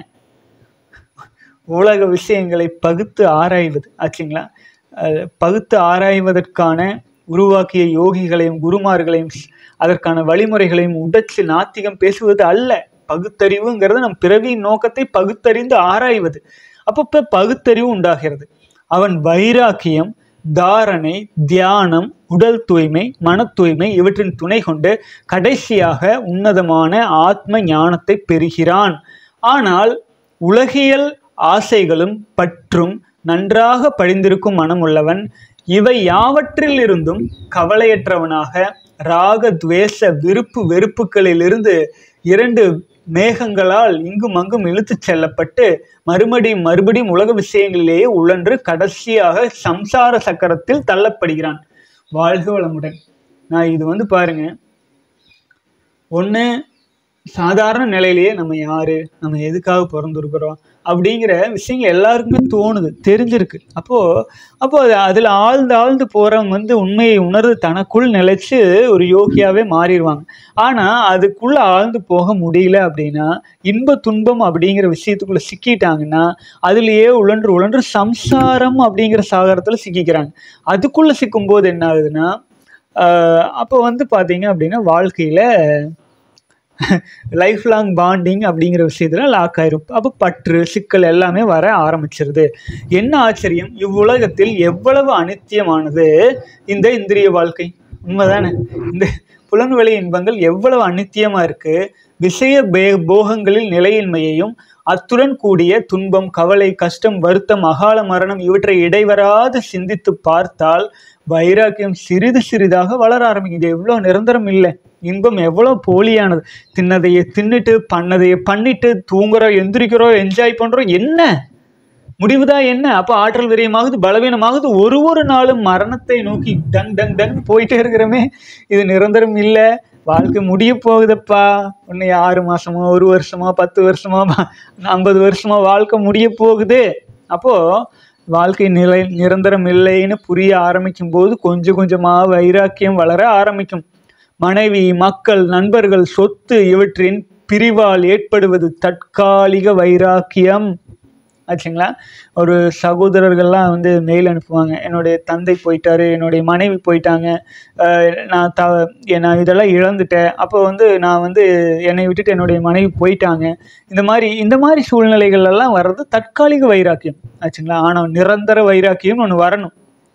உலக விஷயங்களை பகுத்து ஆராய்வது ஆச்சுங்களா அஹ் பகுத்து ஆராய்வதற்கான உருவாக்கிய யோகிகளையும் குருமார்களையும் அதற்கான வழிமுறைகளையும் உடைச்சு நாத்திகம் பேசுவது அல்ல பகுத்தறிவுங்கிறது நம் பிறவியின் நோக்கத்தை பகுத்தறிந்து ஆராய்வது அப்போ இப்ப பகுத்தறிவு உண்டாகிறது அவன் வைராக்கியம் தாரணை தியானம் உடல் தூய்மை மன தூய்மை இவற்றின் துணை கொண்டு கடைசியாக உன்னதமான ஆத்ம ஞானத்தை பெறுகிறான் ஆனால் உலகியல் ஆசைகளும் பற்றும் நன்றாக படிந்திருக்கும் மனம் உள்ளவன் இவை யாவற்றில் இருந்தும் கவலையற்றவனாக ராக துவேஷ விருப்பு வெறுப்புகளிலிருந்து இரண்டு மேகங்களால் இங்கும் அங்கும் இழுத்துச் செல்லப்பட்டு மறுபடியும் மறுபடியும் உலக விஷயங்களிலேயே உழன்று கடைசியாக சம்சார சக்கரத்தில் தள்ளப்படுகிறான் வாழ்க வளமுடன் நான் இது வந்து பாருங்க ஒன்று சாதாரண நிலையிலேயே நம்ம யாரு நம்ம எதுக்காக பிறந்திருக்கிறோம் அப்படிங்கிற விஷயங்கள் எல்லாருக்குமே தோணுது தெரிஞ்சிருக்கு அப்போ அப்போ அது அதில் ஆழ்ந்து ஆழ்ந்து போறவங்க வந்து உண்மையை உணர்ந்து தனக்குள் நிலைச்சு ஒரு யோகியாவே மாறிடுவாங்க ஆனால் அதுக்குள்ள ஆழ்ந்து போக முடியல அப்படின்னா இன்ப துன்பம் அப்படிங்கிற விஷயத்துக்குள்ள சிக்கிட்டாங்கன்னா அதுலேயே உழன்று உழன்று சம்சாரம் அப்படிங்கிற சாகரத்தில் சிக்கிக்கிறாங்க அதுக்குள்ள சிக்கும்போது என்ன ஆகுதுன்னா ஆஹ் அப்போ வந்து பார்த்தீங்க அப்படின்னா வாழ்க்கையில் லைஃப் லாங் பாண்டிங் அப்படிங்கிற விஷயத்துல லாக் ஆயிரும் அப்போ பற்று சிக்கல் எல்லாமே வர ஆரம்பிச்சிருது என்ன ஆச்சரியம் இவ்வுலகத்தில் எவ்வளவு அனித்தியமானது இந்த இந்திரிய வாழ்க்கை உண்மைதானே இந்த புலன்வெளி இன்பங்கள் எவ்வளவு அனித்தியமா இருக்கு விஷய பே போகங்களில் நிலையின்மையையும் அத்துடன் கூடிய துன்பம் கவலை கஷ்டம் வருத்தம் அகால மரணம் இவற்றை இடைவராது சிந்தித்து பார்த்தால் வைராக்கியம் சிறிது சிறிதாக வளர ஆரம்பிக்குது எவ்வளோ நிரந்தரம் இல்லை இன்பம் எவ்வளோ போலியானது தின்னதையே தின்னுட்டு பண்ணதையே பண்ணிட்டு தூங்குறோம் எந்திரிக்கிறோம் என்ஜாய் பண்ணுறோம் என்ன முடிவுதான் என்ன அப்போ ஆற்றல் விரயமாகுது பலவீனமாகுது ஒரு ஒரு நாளும் மரணத்தை நோக்கி டங் டங் டங் போயிட்டே இருக்கிறோமே இது நிரந்தரம் இல்லை வாழ்க்கை முடிய போகுதப்பா இன்னும் ஆறு மாசமோ ஒரு வருஷமா பத்து வருஷமா ப- ஐம்பது வருஷமா வாழ்க்கை முடிய போகுது அப்போ வாழ்க்கை நிலை நிரந்தரம் இல்லைன்னு புரிய ஆரம்பிக்கும் போது கொஞ்சம் கொஞ்சமா வைராக்கியம் வளர ஆரம்பிக்கும் மனைவி மக்கள் நண்பர்கள் சொத்து இவற்றின் பிரிவால் ஏற்படுவது தற்காலிக வைராக்கியம் ஆச்சுங்களா ஒரு சகோதரர்கள்லாம் வந்து மெயில் அனுப்புவாங்க என்னுடைய தந்தை போயிட்டாரு என்னுடைய மனைவி போயிட்டாங்க அஹ் நான் த நான் இதெல்லாம் இழந்துட்டேன் அப்போ வந்து நான் வந்து என்னை விட்டுட்டு என்னுடைய மனைவி போயிட்டாங்க இந்த மாதிரி இந்த மாதிரி சூழ்நிலைகள் எல்லாம் வர்றது தற்காலிக வைராக்கியம் ஆச்சுங்களா ஆனால் நிரந்தர வைராக்கியம் ஒன்று வரணும்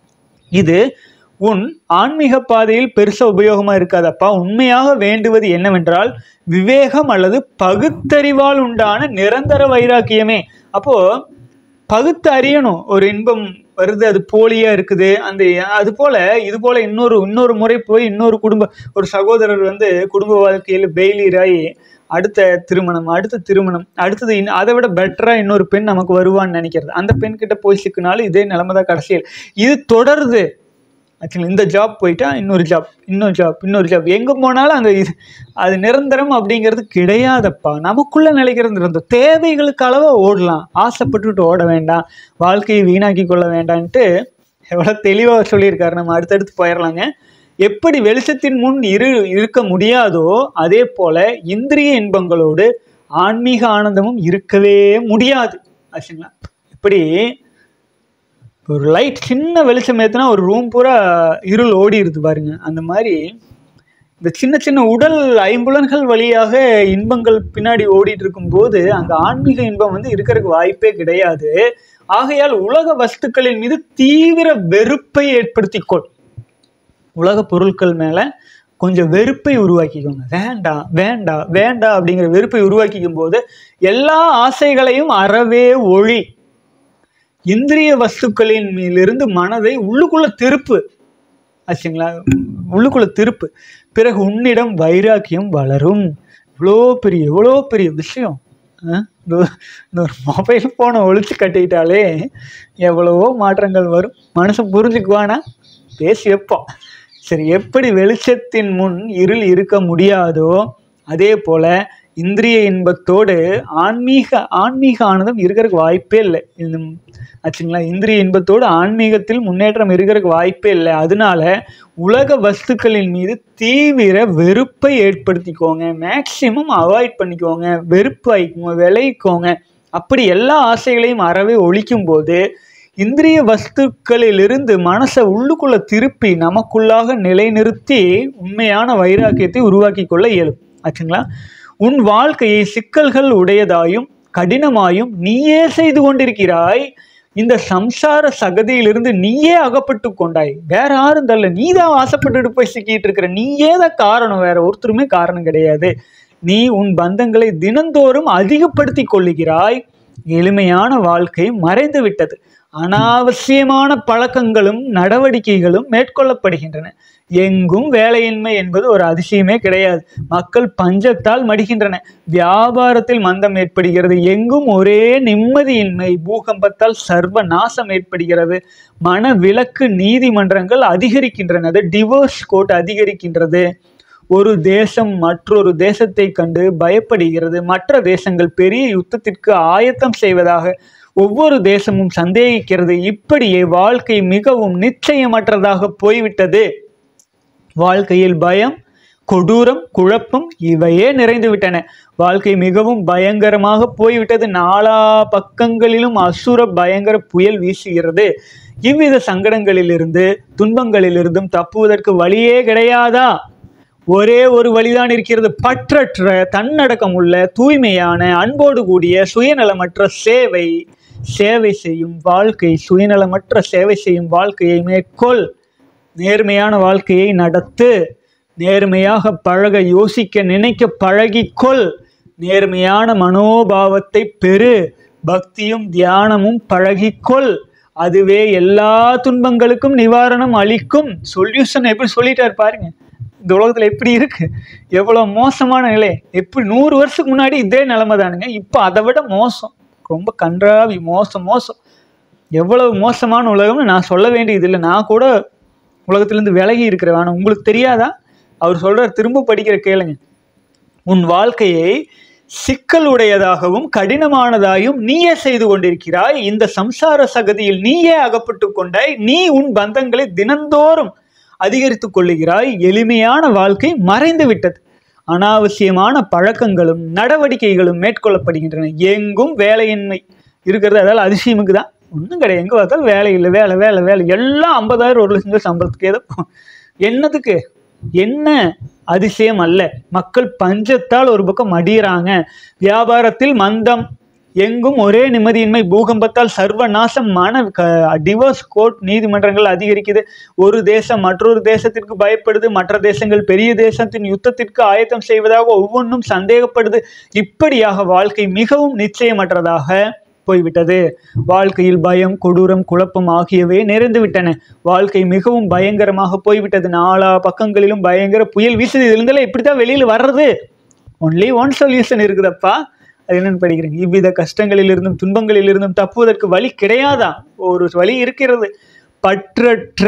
இது உன் ஆன்மீக பாதையில் பெருசா உபயோகமா இருக்காதப்பா உண்மையாக வேண்டுவது என்னவென்றால் விவேகம் அல்லது பகுத்தறிவால் உண்டான நிரந்தர வைராக்கியமே அப்போ பகுத்து அறியணும் ஒரு இன்பம் வருது அது போலியா இருக்குது அந்த அது போல இது போல இன்னொரு இன்னொரு முறை போய் இன்னொரு குடும்ப ஒரு சகோதரர் வந்து குடும்ப வாழ்க்கையில் பெயிலியர் ஆகி அடுத்த திருமணம் அடுத்த திருமணம் அடுத்தது இன்னும் அதை விட பெட்டரா இன்னொரு பெண் நமக்கு வருவான்னு நினைக்கிறது அந்த பெண் கிட்ட போய் சிக்கினாலும் இதே நிலைமை தான் கடைசியில் இது தொடருது ஆக்சுவலி இந்த ஜாப் போயிட்டா இன்னொரு ஜாப் இன்னொரு ஜாப் இன்னொரு ஜாப் எங்கே போனாலும் அந்த இது அது நிரந்தரம் அப்படிங்கிறது கிடையாதப்பா நமக்குள்ள நிலைக்கிறது நிரந்தரம் தேவைகளுக்கு அளவா ஓடலாம் ஆசைப்பட்டுட்டு ஓட வேண்டாம் வாழ்க்கையை வீணாக்கி கொள்ள வேண்டான்ட்டு எவ்வளோ தெளிவாக சொல்லியிருக்காரு நம்ம அடுத்தடுத்து போயிடலாங்க எப்படி வெளிச்சத்தின் முன் இரு இருக்க முடியாதோ அதே போல இந்திரிய இன்பங்களோடு ஆன்மீக ஆனந்தமும் இருக்கவே முடியாது ஆச்சுங்களா இப்படி ஒரு லைட் சின்ன வெளிச்சம் ஏற்றுனா ஒரு ரூம் பூரா இருள் ஓடிடுது பாருங்க அந்த மாதிரி இந்த சின்ன சின்ன உடல் ஐம்புலன்கள் வழியாக இன்பங்கள் பின்னாடி ஓடிட்டு இருக்கும்போது அங்கே ஆன்மீக இன்பம் வந்து இருக்கிறதுக்கு வாய்ப்பே கிடையாது ஆகையால் உலக வஸ்துக்களின் மீது தீவிர வெறுப்பை ஏற்படுத்திக்கொள் உலக பொருட்கள் மேலே கொஞ்சம் வெறுப்பை உருவாக்கிக்கோங்க வேண்டாம் வேண்டாம் வேண்டாம் அப்படிங்கிற வெறுப்பை உருவாக்கிக்கும் போது எல்லா ஆசைகளையும் அறவே ஒழி இந்திரிய வஸ்துக்களின் மேலிருந்து மனதை உள்ளுக்குள்ள திருப்பு ஆச்சுங்களா உள்ளுக்குள்ள திருப்பு பிறகு உன்னிடம் வைராக்கியம் வளரும் இவ்வளோ பெரிய எவ்வளோ பெரிய விஷயம் ஆ? இந்த ஒரு- இந்த ஒரு மொபைல் ஃபோனை ஒழிச்சு கட்டிக்கிட்டாலே எவ்வளவோ மாற்றங்கள் வரும் மனுஷன் புரிஞ்சுக்குவானா பேசி வைப்போம் சரி எப்படி வெளிச்சத்தின் முன் இருள் இருக்க முடியாதோ அதே போல இந்திரிய இன்பத்தோடு ஆன்மீக ஆன்மீக ஆனந்தம் இருக்கிறதுக்கு வாய்ப்பே இல்லை இந்த ஆச்சுங்களா இந்திரிய இன்பத்தோடு ஆன்மீகத்தில் முன்னேற்றம் இருக்கிறதுக்கு வாய்ப்பே இல்லை அதனால உலக வஸ்துக்களின் மீது தீவிர வெறுப்பை ஏற்படுத்திக்கோங்க மேக்சிமம் அவாய்ட் பண்ணிக்கோங்க வெறுப்பு ஆயிக்கோங்க விளைவிக்கோங்க அப்படி எல்லா ஆசைகளையும் அறவே ஒழிக்கும் போது இந்திரிய வஸ்துக்களிலிருந்து மனசை உள்ளுக்குள்ள திருப்பி நமக்குள்ளாக நிலைநிறுத்தி உண்மையான வைராக்கியத்தை உருவாக்கி கொள்ள இயலும் ஆச்சுங்களா உன் வாழ்க்கையை சிக்கல்கள் உடையதாயும் கடினமாயும் நீயே செய்து கொண்டிருக்கிறாய் இந்த சம்சார சகதியிலிருந்து நீயே அகப்பட்டு கொண்டாய் வேற யாரும் தரல நீ தான் ஆசைப்பட்டுட்டு போய் சிக்கிட்டு இருக்கிற நீயே தான் காரணம் வேற ஒருத்தருமே காரணம் கிடையாது நீ உன் பந்தங்களை தினந்தோறும் அதிகப்படுத்தி கொள்ளுகிறாய் எளிமையான வாழ்க்கை மறைந்து விட்டது அனாவசியமான பழக்கங்களும் நடவடிக்கைகளும் மேற்கொள்ளப்படுகின்றன எங்கும் வேலையின்மை என்பது ஒரு அதிசயமே கிடையாது மக்கள் பஞ்சத்தால் மடிகின்றன வியாபாரத்தில் மந்தம் ஏற்படுகிறது எங்கும் ஒரே நிம்மதியின்மை பூகம்பத்தால் சர்வ நாசம் ஏற்படுகிறது மன விலக்கு நீதிமன்றங்கள் அதிகரிக்கின்றன டிவோர்ஸ் கோர்ட் அதிகரிக்கின்றது ஒரு தேசம் மற்றொரு தேசத்தை கண்டு பயப்படுகிறது மற்ற தேசங்கள் பெரிய யுத்தத்திற்கு ஆயத்தம் செய்வதாக ஒவ்வொரு தேசமும் சந்தேகிக்கிறது இப்படியே வாழ்க்கை மிகவும் நிச்சயமற்றதாக போய்விட்டது வாழ்க்கையில் பயம் கொடூரம் குழப்பம் இவையே நிறைந்து விட்டன வாழ்க்கை மிகவும் பயங்கரமாக போய்விட்டது நாலா பக்கங்களிலும் அசுர பயங்கர புயல் வீசுகிறது இவ்வித சங்கடங்களிலிருந்து துன்பங்களிலிருந்தும் தப்புவதற்கு வழியே கிடையாதா ஒரே ஒரு வழிதான் இருக்கிறது பற்றற்ற தன்னடக்கம் உள்ள தூய்மையான அன்போடு கூடிய சுயநலமற்ற சேவை சேவை செய்யும் வாழ்க்கை சுயநலமற்ற சேவை செய்யும் வாழ்க்கையை மேற்கொள் நேர்மையான வாழ்க்கையை நடத்து நேர்மையாக பழக யோசிக்க நினைக்க பழகிக்கொள் நேர்மையான மனோபாவத்தை பெறு பக்தியும் தியானமும் பழகிக்கொள் அதுவே எல்லா துன்பங்களுக்கும் நிவாரணம் அளிக்கும் சொல்யூஷன் எப்படி சொல்லிட்டார் பாருங்க இந்த உலகத்தில் எப்படி இருக்கு எவ்வளோ மோசமான நிலை எப்படி நூறு வருஷத்துக்கு முன்னாடி இதே நிலைமை தானுங்க இப்போ அதை விட மோசம் ரொம்ப கன்றாவி மோசம் மோசம் எவ்வளவு மோசமான உலகம்னு நான் சொல்ல வேண்டியது இல்லை நான் கூட உலகத்திலேருந்து விலகி இருக்கிறேன் ஆனால் உங்களுக்கு தெரியாதா அவர் சொல்கிறார் திரும்ப படிக்கிற கேளுங்க உன் வாழ்க்கையை சிக்கலுடையதாகவும் கடினமானதாயும் நீயே செய்து கொண்டிருக்கிறாய் இந்த சம்சார சகதியில் நீயே அகப்பட்டு கொண்டாய் நீ உன் பந்தங்களை தினந்தோறும் அதிகரித்துக் கொள்ளுகிறாய் எளிமையான வாழ்க்கை மறைந்து விட்டது அனாவசியமான பழக்கங்களும் நடவடிக்கைகளும் மேற்கொள்ளப்படுகின்றன எங்கும் வேலையின்மை இருக்கிறது அதால் அதிசயமுக்கு தான் ஒன்றும் கிடையாது எங்கே பார்த்தாலும் வேலை இல்லை வேலை வேலை வேலை எல்லாம் ஐம்பதாயிரம் ஒரு லட்சம் சம்பளத்துக்கு ஏதோ என்னதுக்கு என்ன அதிசயம் அல்ல மக்கள் பஞ்சத்தால் ஒரு பக்கம் மடியிறாங்க வியாபாரத்தில் மந்தம் எங்கும் ஒரே நிம்மதியின்மை பூகம்பத்தால் சர்வநாசம் மன டிவோர்ஸ் கோர்ட் நீதிமன்றங்கள் அதிகரிக்குது ஒரு தேசம் மற்றொரு தேசத்திற்கு பயப்படுது மற்ற தேசங்கள் பெரிய தேசத்தின் யுத்தத்திற்கு ஆயத்தம் செய்வதாக ஒவ்வொன்றும் சந்தேகப்படுது இப்படியாக வாழ்க்கை மிகவும் நிச்சயமற்றதாக போய்விட்டது வாழ்க்கையில் பயம் கொடூரம் குழப்பம் ஆகியவை நிறைந்து விட்டன வாழ்க்கை மிகவும் பயங்கரமாக போய்விட்டது நாலா பக்கங்களிலும் பயங்கர புயல் வீசுது இதுலேருந்தெல்லாம் இப்படி தான் வெளியில் வர்றது ஒன்லி ஒன் சொல்யூஷன் இருக்குதப்பா அது என்னன்னு படிக்கிறீங்க இவ்வித கஷ்டங்களிலிருந்தும் துன்பங்களிலிருந்தும் தப்புவதற்கு வழி கிடையாதா ஒரு வழி இருக்கிறது பற்றற்ற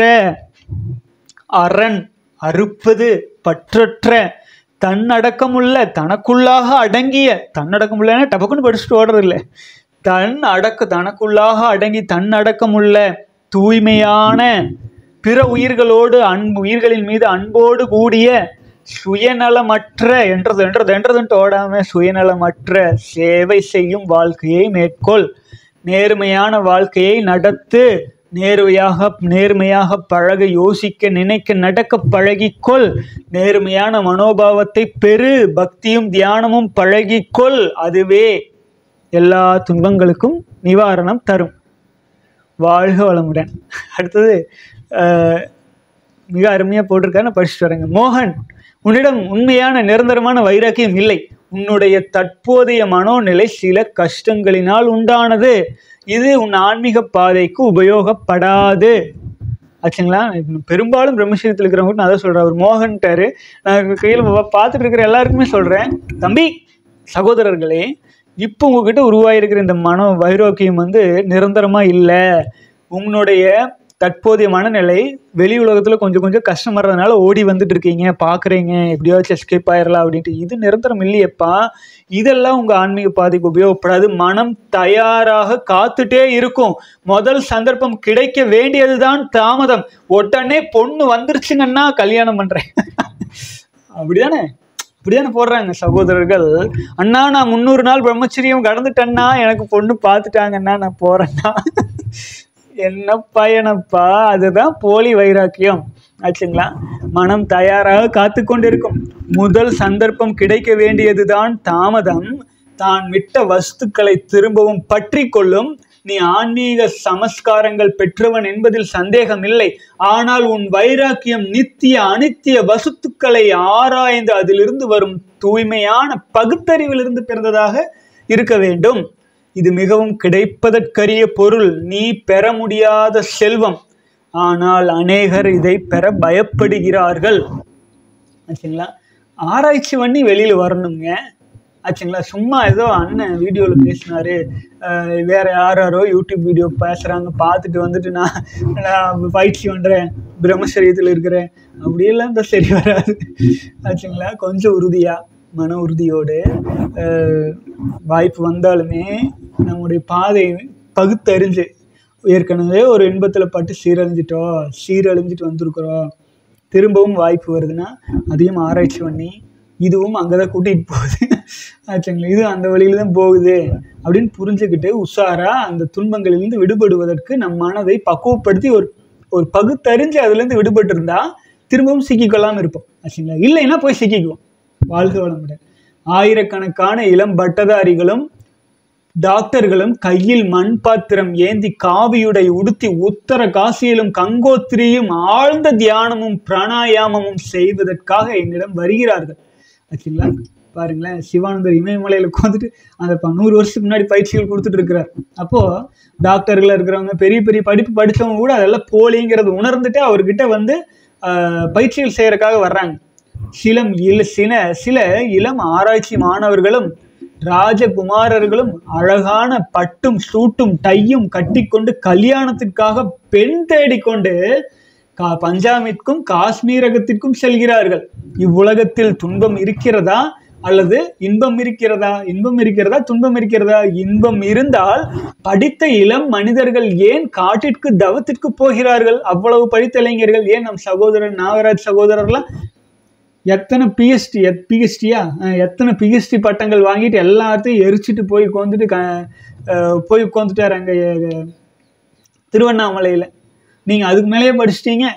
அரண் அறுப்பது பற்றற்ற தன்னடக்கமுள்ள தனக்குள்ளாக அடங்கிய தன்னடக்கமுள்ளன்னா டபக்குன்னு படிச்சுட்டு ஓடுறது இல்லை தன் அடக்க தனக்குள்ளாக அடங்கி தன்னடக்கமுள்ள தூய்மையான பிற உயிர்களோடு அன்பு உயிர்களின் மீது அன்போடு கூடிய சுயநலமற்ற என்றது என்றது என்றதுன்ட்டு ஓடாம சுயநலமற்ற சேவை செய்யும் வாழ்க்கையை மேற்கொள் நேர்மையான வாழ்க்கையை நடத்து நேர்மையாக நேர்மையாக பழக யோசிக்க நினைக்க நடக்க பழகிக்கொள் நேர்மையான மனோபாவத்தை பெரு பக்தியும் தியானமும் பழகிக்கொள் அதுவே எல்லா துன்பங்களுக்கும் நிவாரணம் தரும் வாழ்க வளமுடன் அடுத்தது அஹ், மிக அருமையாக போட்டிருக்காரு நான் படிச்சுட்டு வரேங்க மோகன் உன்னிடம் உண்மையான நிரந்தரமான வைராக்கியம் இல்லை உன்னுடைய தற்போதைய மனோநிலை சில கஷ்டங்களினால் உண்டானது இது உன் ஆன்மீக பாதைக்கு உபயோகப்படாது ஆச்சுங்களா இப்ப பெரும்பாலும் பிரம்மசீலத்தில் இருக்கிறவங்க நான் அதை சொல்கிறேன் அவர் மோகன்ட்டாரு நான் கையில் பார்த்துட்டு இருக்கிற எல்லாருக்குமே சொல்கிறேன் தம்பி சகோதரர்களே இப்போ உங்ககிட்ட உருவாயிருக்கிற இந்த மன வைரோக்கியம் வந்து நிரந்தரமாக இல்லை உங்களுடைய தற்போதைய மனநிலை வெளி உலகத்தில் கொஞ்சம் கொஞ்சம் கஷ்டம் வர்றதுனால ஓடி வந்துட்டு இருக்கீங்க பார்க்குறீங்க எப்படியாச்சும் எஸ்கேப் ஆயிடலாம் அப்படின்ட்டு இது நிரந்தரம் இல்லையப்பா இதெல்லாம் உங்கள் ஆன்மீக பாதைக்கு உபயோகப்படாது மனம் தயாராக காத்துட்டே இருக்கும் முதல் சந்தர்ப்பம் கிடைக்க வேண்டியதுதான் தாமதம் உடனே பொண்ணு வந்துருச்சுங்கன்னா கல்யாணம் பண்ணுறேன் அப்படிதானே அப்படிதானே போடுறாங்க சகோதரர்கள் அண்ணா நான் முந்நூறு நாள் பிரம்மச்சரியம் கடந்துட்டேன்னா எனக்கு பொண்ணு பார்த்துட்டாங்கன்னா நான் போறேன்னா என்னப்பா என்னப்பா அதுதான் போலி வைராக்கியம் ஆச்சுங்களா மனம் தயாராக காத்து கொண்டிருக்கும் முதல் சந்தர்ப்பம் கிடைக்க வேண்டியதுதான் தாமதம் தான் விட்ட வஸ்துக்களை திரும்பவும் பற்றி கொள்ளும் நீ ஆன்மீக சமஸ்காரங்கள் பெற்றவன் என்பதில் சந்தேகம் இல்லை ஆனால் உன் வைராக்கியம் நித்திய அனித்திய வசுத்துக்களை ஆராய்ந்து அதிலிருந்து வரும் தூய்மையான பகுத்தறிவிலிருந்து பிறந்ததாக இருக்க வேண்டும் இது மிகவும் கிடைப்பதற்கரிய பொருள் நீ பெற முடியாத செல்வம் ஆனால் அநேகர் இதை பெற பயப்படுகிறார்கள் ஆச்சுங்களா ஆராய்ச்சி பண்ணி வெளியில் வரணுங்க ஆச்சுங்களா சும்மா ஏதோ அண்ணன் வீடியோவில் பேசினாரு அஹ் வேற யார் யாரோ யூடியூப் வீடியோ பேசுகிறாங்க பார்த்துட்டு வந்துட்டு நான் நான் பயிற்சி பண்ணுறேன் பிரம்மச்சரியத்தில் இருக்கிறேன் அப்படியெல்லாம் தான் சரி வராது ஆச்சுங்களா கொஞ்சம் உறுதியாக மன உறுதியோடு அஹ் வாய்ப்பு வந்தாலுமே நம்முடைய பாதை பகுத்தறிஞ்சு ஏற்கனவே ஒரு இன்பத்தில் பட்டு சீரழிஞ்சிட்டோம் சீரழிஞ்சிட்டு வந்திருக்கிறோம் திரும்பவும் வாய்ப்பு வருதுன்னா அதையும் ஆராய்ச்சி பண்ணி இதுவும் அங்கே தான் கூட்டிகிட்டு போகுது ஆச்சுங்களா இது அந்த வழியில தான் போகுது அப்படின்னு புரிஞ்சுக்கிட்டு உஷாரா அந்த துன்பங்களிலிருந்து விடுபடுவதற்கு நம் மனதை பக்குவப்படுத்தி ஒரு ஒரு பகுத்தறிஞ்சு அதுலேருந்து விடுபட்டு இருந்தா திரும்பவும் சிக்கிக்கொள்ளாமல் இருப்போம் ஆச்சுங்களா இல்லைன்னா போய் சிக்கிக்குவோம் வாழ்க வளமுடன் ஆயிரக்கணக்கான இளம் பட்டதாரிகளும் டாக்டர்களும் கையில் மண் பாத்திரம் ஏந்தி காவியுடை உடுத்தி உத்தர காசியிலும் கங்கோத்திரியும் ஆழ்ந்த தியானமும் பிராணாயாமமும் செய்வதற்காக என்னிடம் வருகிறார்கள் ஆச்சுங்களா பாருங்களேன் சிவானந்தர் இமயமலையில் உட்காந்துட்டு அந்த ப- நூறு வருஷத்துக்கு முன்னாடி பயிற்சிகள் கொடுத்துட்டு இருக்கிறார் அப்போ டாக்டர்கள் இருக்கிறவங்க பெரிய பெரிய படிப்பு படிச்சவங்க கூட அதெல்லாம் போலிங்கிறது உணர்ந்துட்டு அவர்கிட்ட வந்து ஆஹ், பயிற்சிகள் செய்யறதுக்காக வர்றாங்க சிலம் இல சில சில இளம் ஆராய்ச்சி மாணவர்களும் ராஜகுமாரர்களும் அழகான பட்டும் சூட்டும் டையும் கட்டிக்கொண்டு கல்யாணத்திற்காக பெண் தேடிக்கொண்டு கா பஞ்சாமிற்கும் காஷ்மீரகத்திற்கும் செல்கிறார்கள் இவ்வுலகத்தில் துன்பம் இருக்கிறதா அல்லது இன்பம் இருக்கிறதா இன்பம் இருக்கிறதா துன்பம் இருக்கிறதா இன்பம் இருந்தால் படித்த இளம் மனிதர்கள் ஏன் காட்டிற்கு தவத்திற்கு போகிறார்கள் அவ்வளவு படித்த இளைஞர்கள் ஏன் நம் சகோதரர் நாகராஜ் சகோதரர்லாம் எத்தனை பிஎஸ்டி எத் பிஹெச்டியா எத்தனை பிஹெச்டி பட்டங்கள் வாங்கிட்டு எல்லாத்தையும் எரிச்சிட்டு போய் உட்காந்துட்டு க அஹ் போய் உட்காந்துட்டார் அங்கே திருவண்ணாமலையில் நீங்கள் அதுக்கு மேலேயே படிச்சிட்டீங்க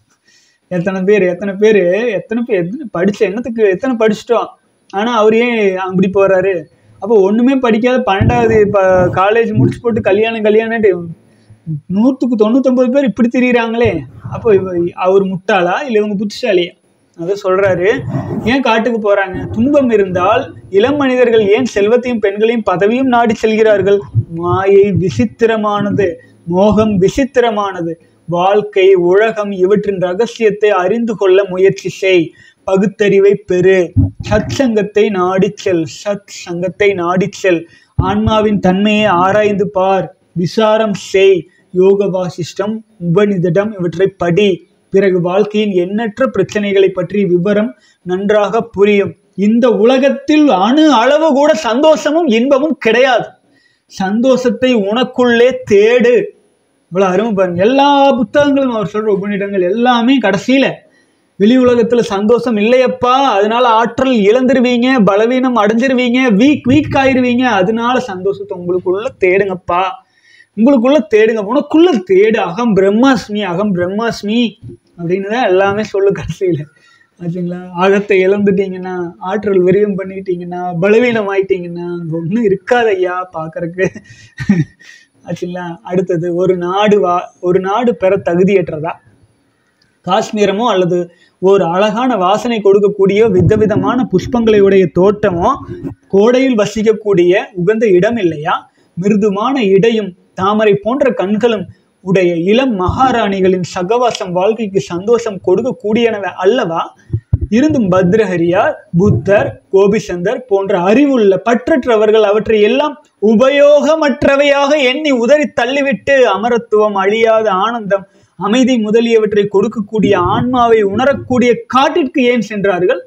எத்தனை பேர் எத்தனை பேர் எத்தனை பேர் எத்தனை படிச்ச என்னத்துக்கு எத்தனை படிச்சிட்டோம் ஆனால் அவர் ஏன் அப்படி போகிறாரு அப்போ ஒன்றுமே படிக்காத பன்னெண்டாவது இப்போ காலேஜ் முடிச்சு போட்டு கல்யாணம் கல்யாணம்ட்டு நூற்றுக்கு தொண்ணூத்தொம்பது பேர் இப்படி திரியிறாங்களே அப்போ இவ அவர் முட்டாளா இல்லை இவங்க புத்திசாலியா அதை சொல்றாரு ஏன் காட்டுக்கு போறாங்க துன்பம் இருந்தால் இளம் மனிதர்கள் ஏன் செல்வத்தையும் பெண்களையும் பதவியும் நாடி செல்கிறார்கள் மாயை விசித்திரமானது மோகம் விசித்திரமானது வாழ்க்கை உலகம் இவற்றின் ரகசியத்தை அறிந்து கொள்ள முயற்சி செய் பகுத்தறிவை பெறு சத் சங்கத்தை நாடிச் செல் சத் சங்கத்தை நாடிச் செல் ஆன்மாவின் தன்மையை ஆராய்ந்து பார் விசாரம் செய் யோக வாசிஷ்டம் உபநிதடம் இவற்றை படி பிறகு வாழ்க்கையின் எண்ணற்ற பிரச்சனைகளை பற்றி விவரம் நன்றாக புரியும் இந்த உலகத்தில் அணு அளவு கூட சந்தோஷமும் இன்பமும் கிடையாது சந்தோஷத்தை உனக்குள்ளே தேடு இவ்வளோ அருமை பாருங்க எல்லா புத்தகங்களும் அவர் சொல்ற உபநிடங்கள் எல்லாமே கடைசியில வெளி உலகத்துல சந்தோஷம் இல்லையப்பா அதனால ஆற்றல் இழந்துருவீங்க பலவீனம் அடைஞ்சிருவீங்க வீக் வீக் ஆயிருவீங்க அதனால சந்தோஷத்தை உங்களுக்குள்ள தேடுங்கப்பா உங்களுக்குள்ள தேடுங்க உனக்குள்ள தேடு அகம் பிரம்மாஸ்மி அகம் பிரம்மாஸ்மி அப்படின்னு தான் எல்லாமே சொல்லு கடைசியில ஆச்சுங்களா அகத்தை இழந்துட்டீங்கன்னா ஆற்றல் விரியம் பண்ணிட்டீங்கன்னா பலவீனம் ஆயிட்டீங்கன்னா ஒன்றும் இருக்காது ஐயா பார்க்கறக்கு ஆச்சுங்களா அடுத்தது ஒரு நாடு வா ஒரு நாடு பெற தகுதியற்றதா காஷ்மீரமோ அல்லது ஒரு அழகான வாசனை கொடுக்கக்கூடிய விதவிதமான புஷ்பங்களை உடைய தோட்டமோ கோடையில் வசிக்கக்கூடிய உகந்த இடம் இல்லையா மிருதுமான இடையும் தாமரை போன்ற கண்களும் உடைய இளம் மகாராணிகளின் சகவாசம் வாழ்க்கைக்கு சந்தோஷம் கொடுக்கக்கூடியனவை அல்லவா இருந்தும் பத்ரஹரியார் புத்தர் கோபிசந்தர் போன்ற அறிவுள்ள பற்றற்றவர்கள் அவற்றை எல்லாம் உபயோகமற்றவையாக எண்ணி உதறி தள்ளிவிட்டு அமரத்துவம் அழியாத ஆனந்தம் அமைதி முதலியவற்றை கொடுக்கக்கூடிய ஆன்மாவை உணரக்கூடிய காட்டிற்கு ஏன் சென்றார்கள்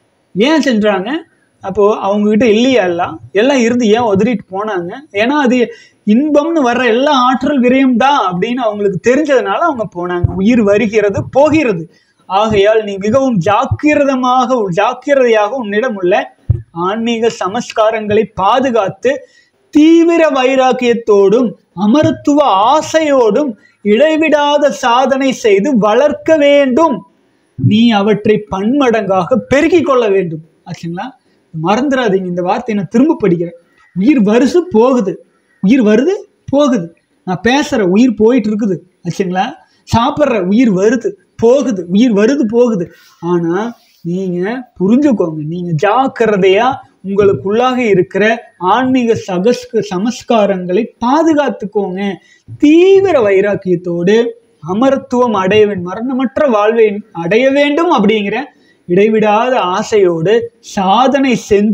ஏன் சென்றாங்க அப்போ அவங்க கிட்ட இல்லையா எல்லாம் எல்லாம் இருந்து ஏன் உதறிட்டு போனாங்க ஏன்னா அது இன்பம்னு வர்ற எல்லா ஆற்றல் விரயம் தான் அப்படின்னு அவங்களுக்கு தெரிஞ்சதுனால அவங்க போனாங்க உயிர் வருகிறது போகிறது ஆகையால் நீ மிகவும் ஜாக்கிரதமாக ஜாக்கிரதையாக உன்னிடம் உள்ள ஆன்மீக சமஸ்காரங்களை பாதுகாத்து தீவிர வைராக்கியத்தோடும் அமரத்துவ ஆசையோடும் இடைவிடாத சாதனை செய்து வளர்க்க வேண்டும் நீ அவற்றை பன்மடங்காக பெருக்கிக் கொள்ள வேண்டும் ஆச்சுங்களா மறந்துடாதீங்க இந்த வார்த்தையை நான் திரும்ப படிக்கிறேன் உயிர் வருது போகுது உயிர் வருது போகுது நான் பேசுறேன் உயிர் போயிட்டு இருக்குது ஆச்சுங்களா சாப்பிட்ற உயிர் வருது போகுது உயிர் வருது போகுது ஆனா நீங்க புரிஞ்சுக்கோங்க நீங்க ஜாக்கிரதையா உங்களுக்குள்ளாக இருக்கிற ஆன்மீக சகஸ்க சமஸ்காரங்களை பாதுகாத்துக்கோங்க தீவிர வைராக்கியத்தோடு அமரத்துவம் அடைய வேண்டும் மரணமற்ற வாழ்வை அடைய வேண்டும் அப்படிங்கிற இடைவிடாத ஆசையோடு சாதனை செஞ்சு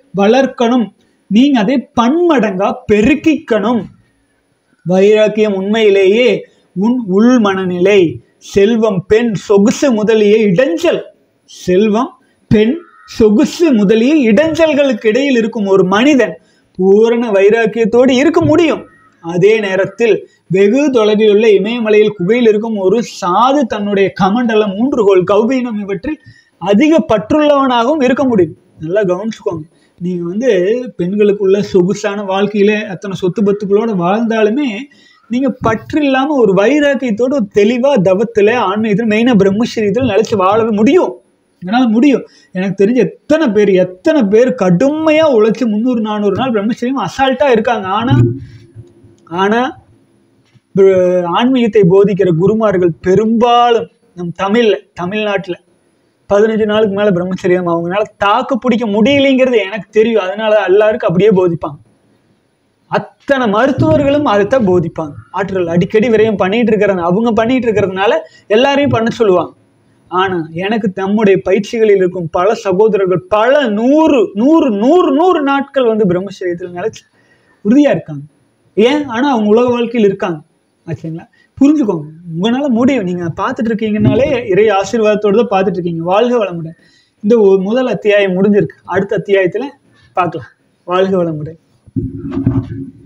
வளர்க்கணும் நீங்க அதை பன்மடங்கா பெருக்கிக்கணும் வைராக்கியம் உண்மையிலேயே உன் உள் மனநிலை செல்வம் பெண் சொகுசு முதலிய இடைஞ்சல் செல்வம் பெண் சொகுசு முதலிய இடைஞ்சல்களுக்கு இடையில் இருக்கும் ஒரு மனிதன் பூரண வைராக்கியத்தோடு இருக்க முடியும் அதே நேரத்தில் வெகு தொலைவில் உள்ள இமயமலையில் குகையில் இருக்கும் ஒரு சாது தன்னுடைய கமண்டலம் மூன்றுகோள் கௌபீனம் இவற்றில் அதிக பற்றுள்ளவனாகவும் இருக்க முடியும் நல்லா கவனிச்சுக்கோங்க நீங்க வந்து பெண்களுக்குள்ள சொகுசான வாழ்க்கையில அத்தனை சொத்து பத்துக்களோட வாழ்ந்தாலுமே நீங்க பற்று இல்லாம ஒரு வைராக்கியத்தோட ஒரு தெளிவா தவத்துல ஆன்மீகத்தில் மெயினா பிரம்மஸ்ரீத்தில் நிலைச்சு வாழவே முடியும் என்னால் முடியும் எனக்கு தெரிஞ்ச எத்தனை பேர் எத்தனை பேர் கடுமையா உழைச்சி முந்நூறு நானூறு நாள் பிரம்மச்சரியம் அசால்ட்டா இருக்காங்க ஆனா ஆனா ப- ஆன்மீகத்தை போதிக்கிற குருமார்கள் பெரும்பாலும் நம் தமிழ்ல தமிழ்நாட்டுல பதினஞ்சு நாளுக்கு மேல பிரம்மச்சரியம் அவங்களால தாக்கு பிடிக்க முடியலைங்கிறது எனக்கு தெரியும் அதனால எல்லாருக்கும் அப்படியே போதிப்பாங்க அத்தனை மருத்துவர்களும் அதைத்தான் போதிப்பாங்க ஆற்றல் அடிக்கடி விரயம் பண்ணிட்டு இருக்கிறது அவங்க பண்ணிட்டு இருக்கிறதுனால எல்லாரையும் பண்ண சொல்லுவாங்க ஆனா எனக்கு நம்முடைய பயிற்சிகளில் இருக்கும் பல சகோதரர்கள் பல நூறு நூறு நூறு நூறு நாட்கள் வந்து பிரம்மச்சரியத்தில் நிலைச்சு உறுதியா இருக்காங்க ஏன் ஆனா அவங்க உலக வாழ்க்கையில் இருக்காங்க ஆச்சுங்களா புரிஞ்சுக்கோங்க உங்களால முடியும் நீங்க பார்த்துட்டு இருக்கீங்கனாலே இறை ஆசீர்வாதத்தோடு தான் பார்த்துட்டு இருக்கீங்க வாழ்க வளமுடன் இந்த ஒரு முதல் அத்தியாயம் முடிஞ்சிருக்கு அடுத்த அத்தியாயத்துல பார்க்கலாம் வாழ்க வளமுடன்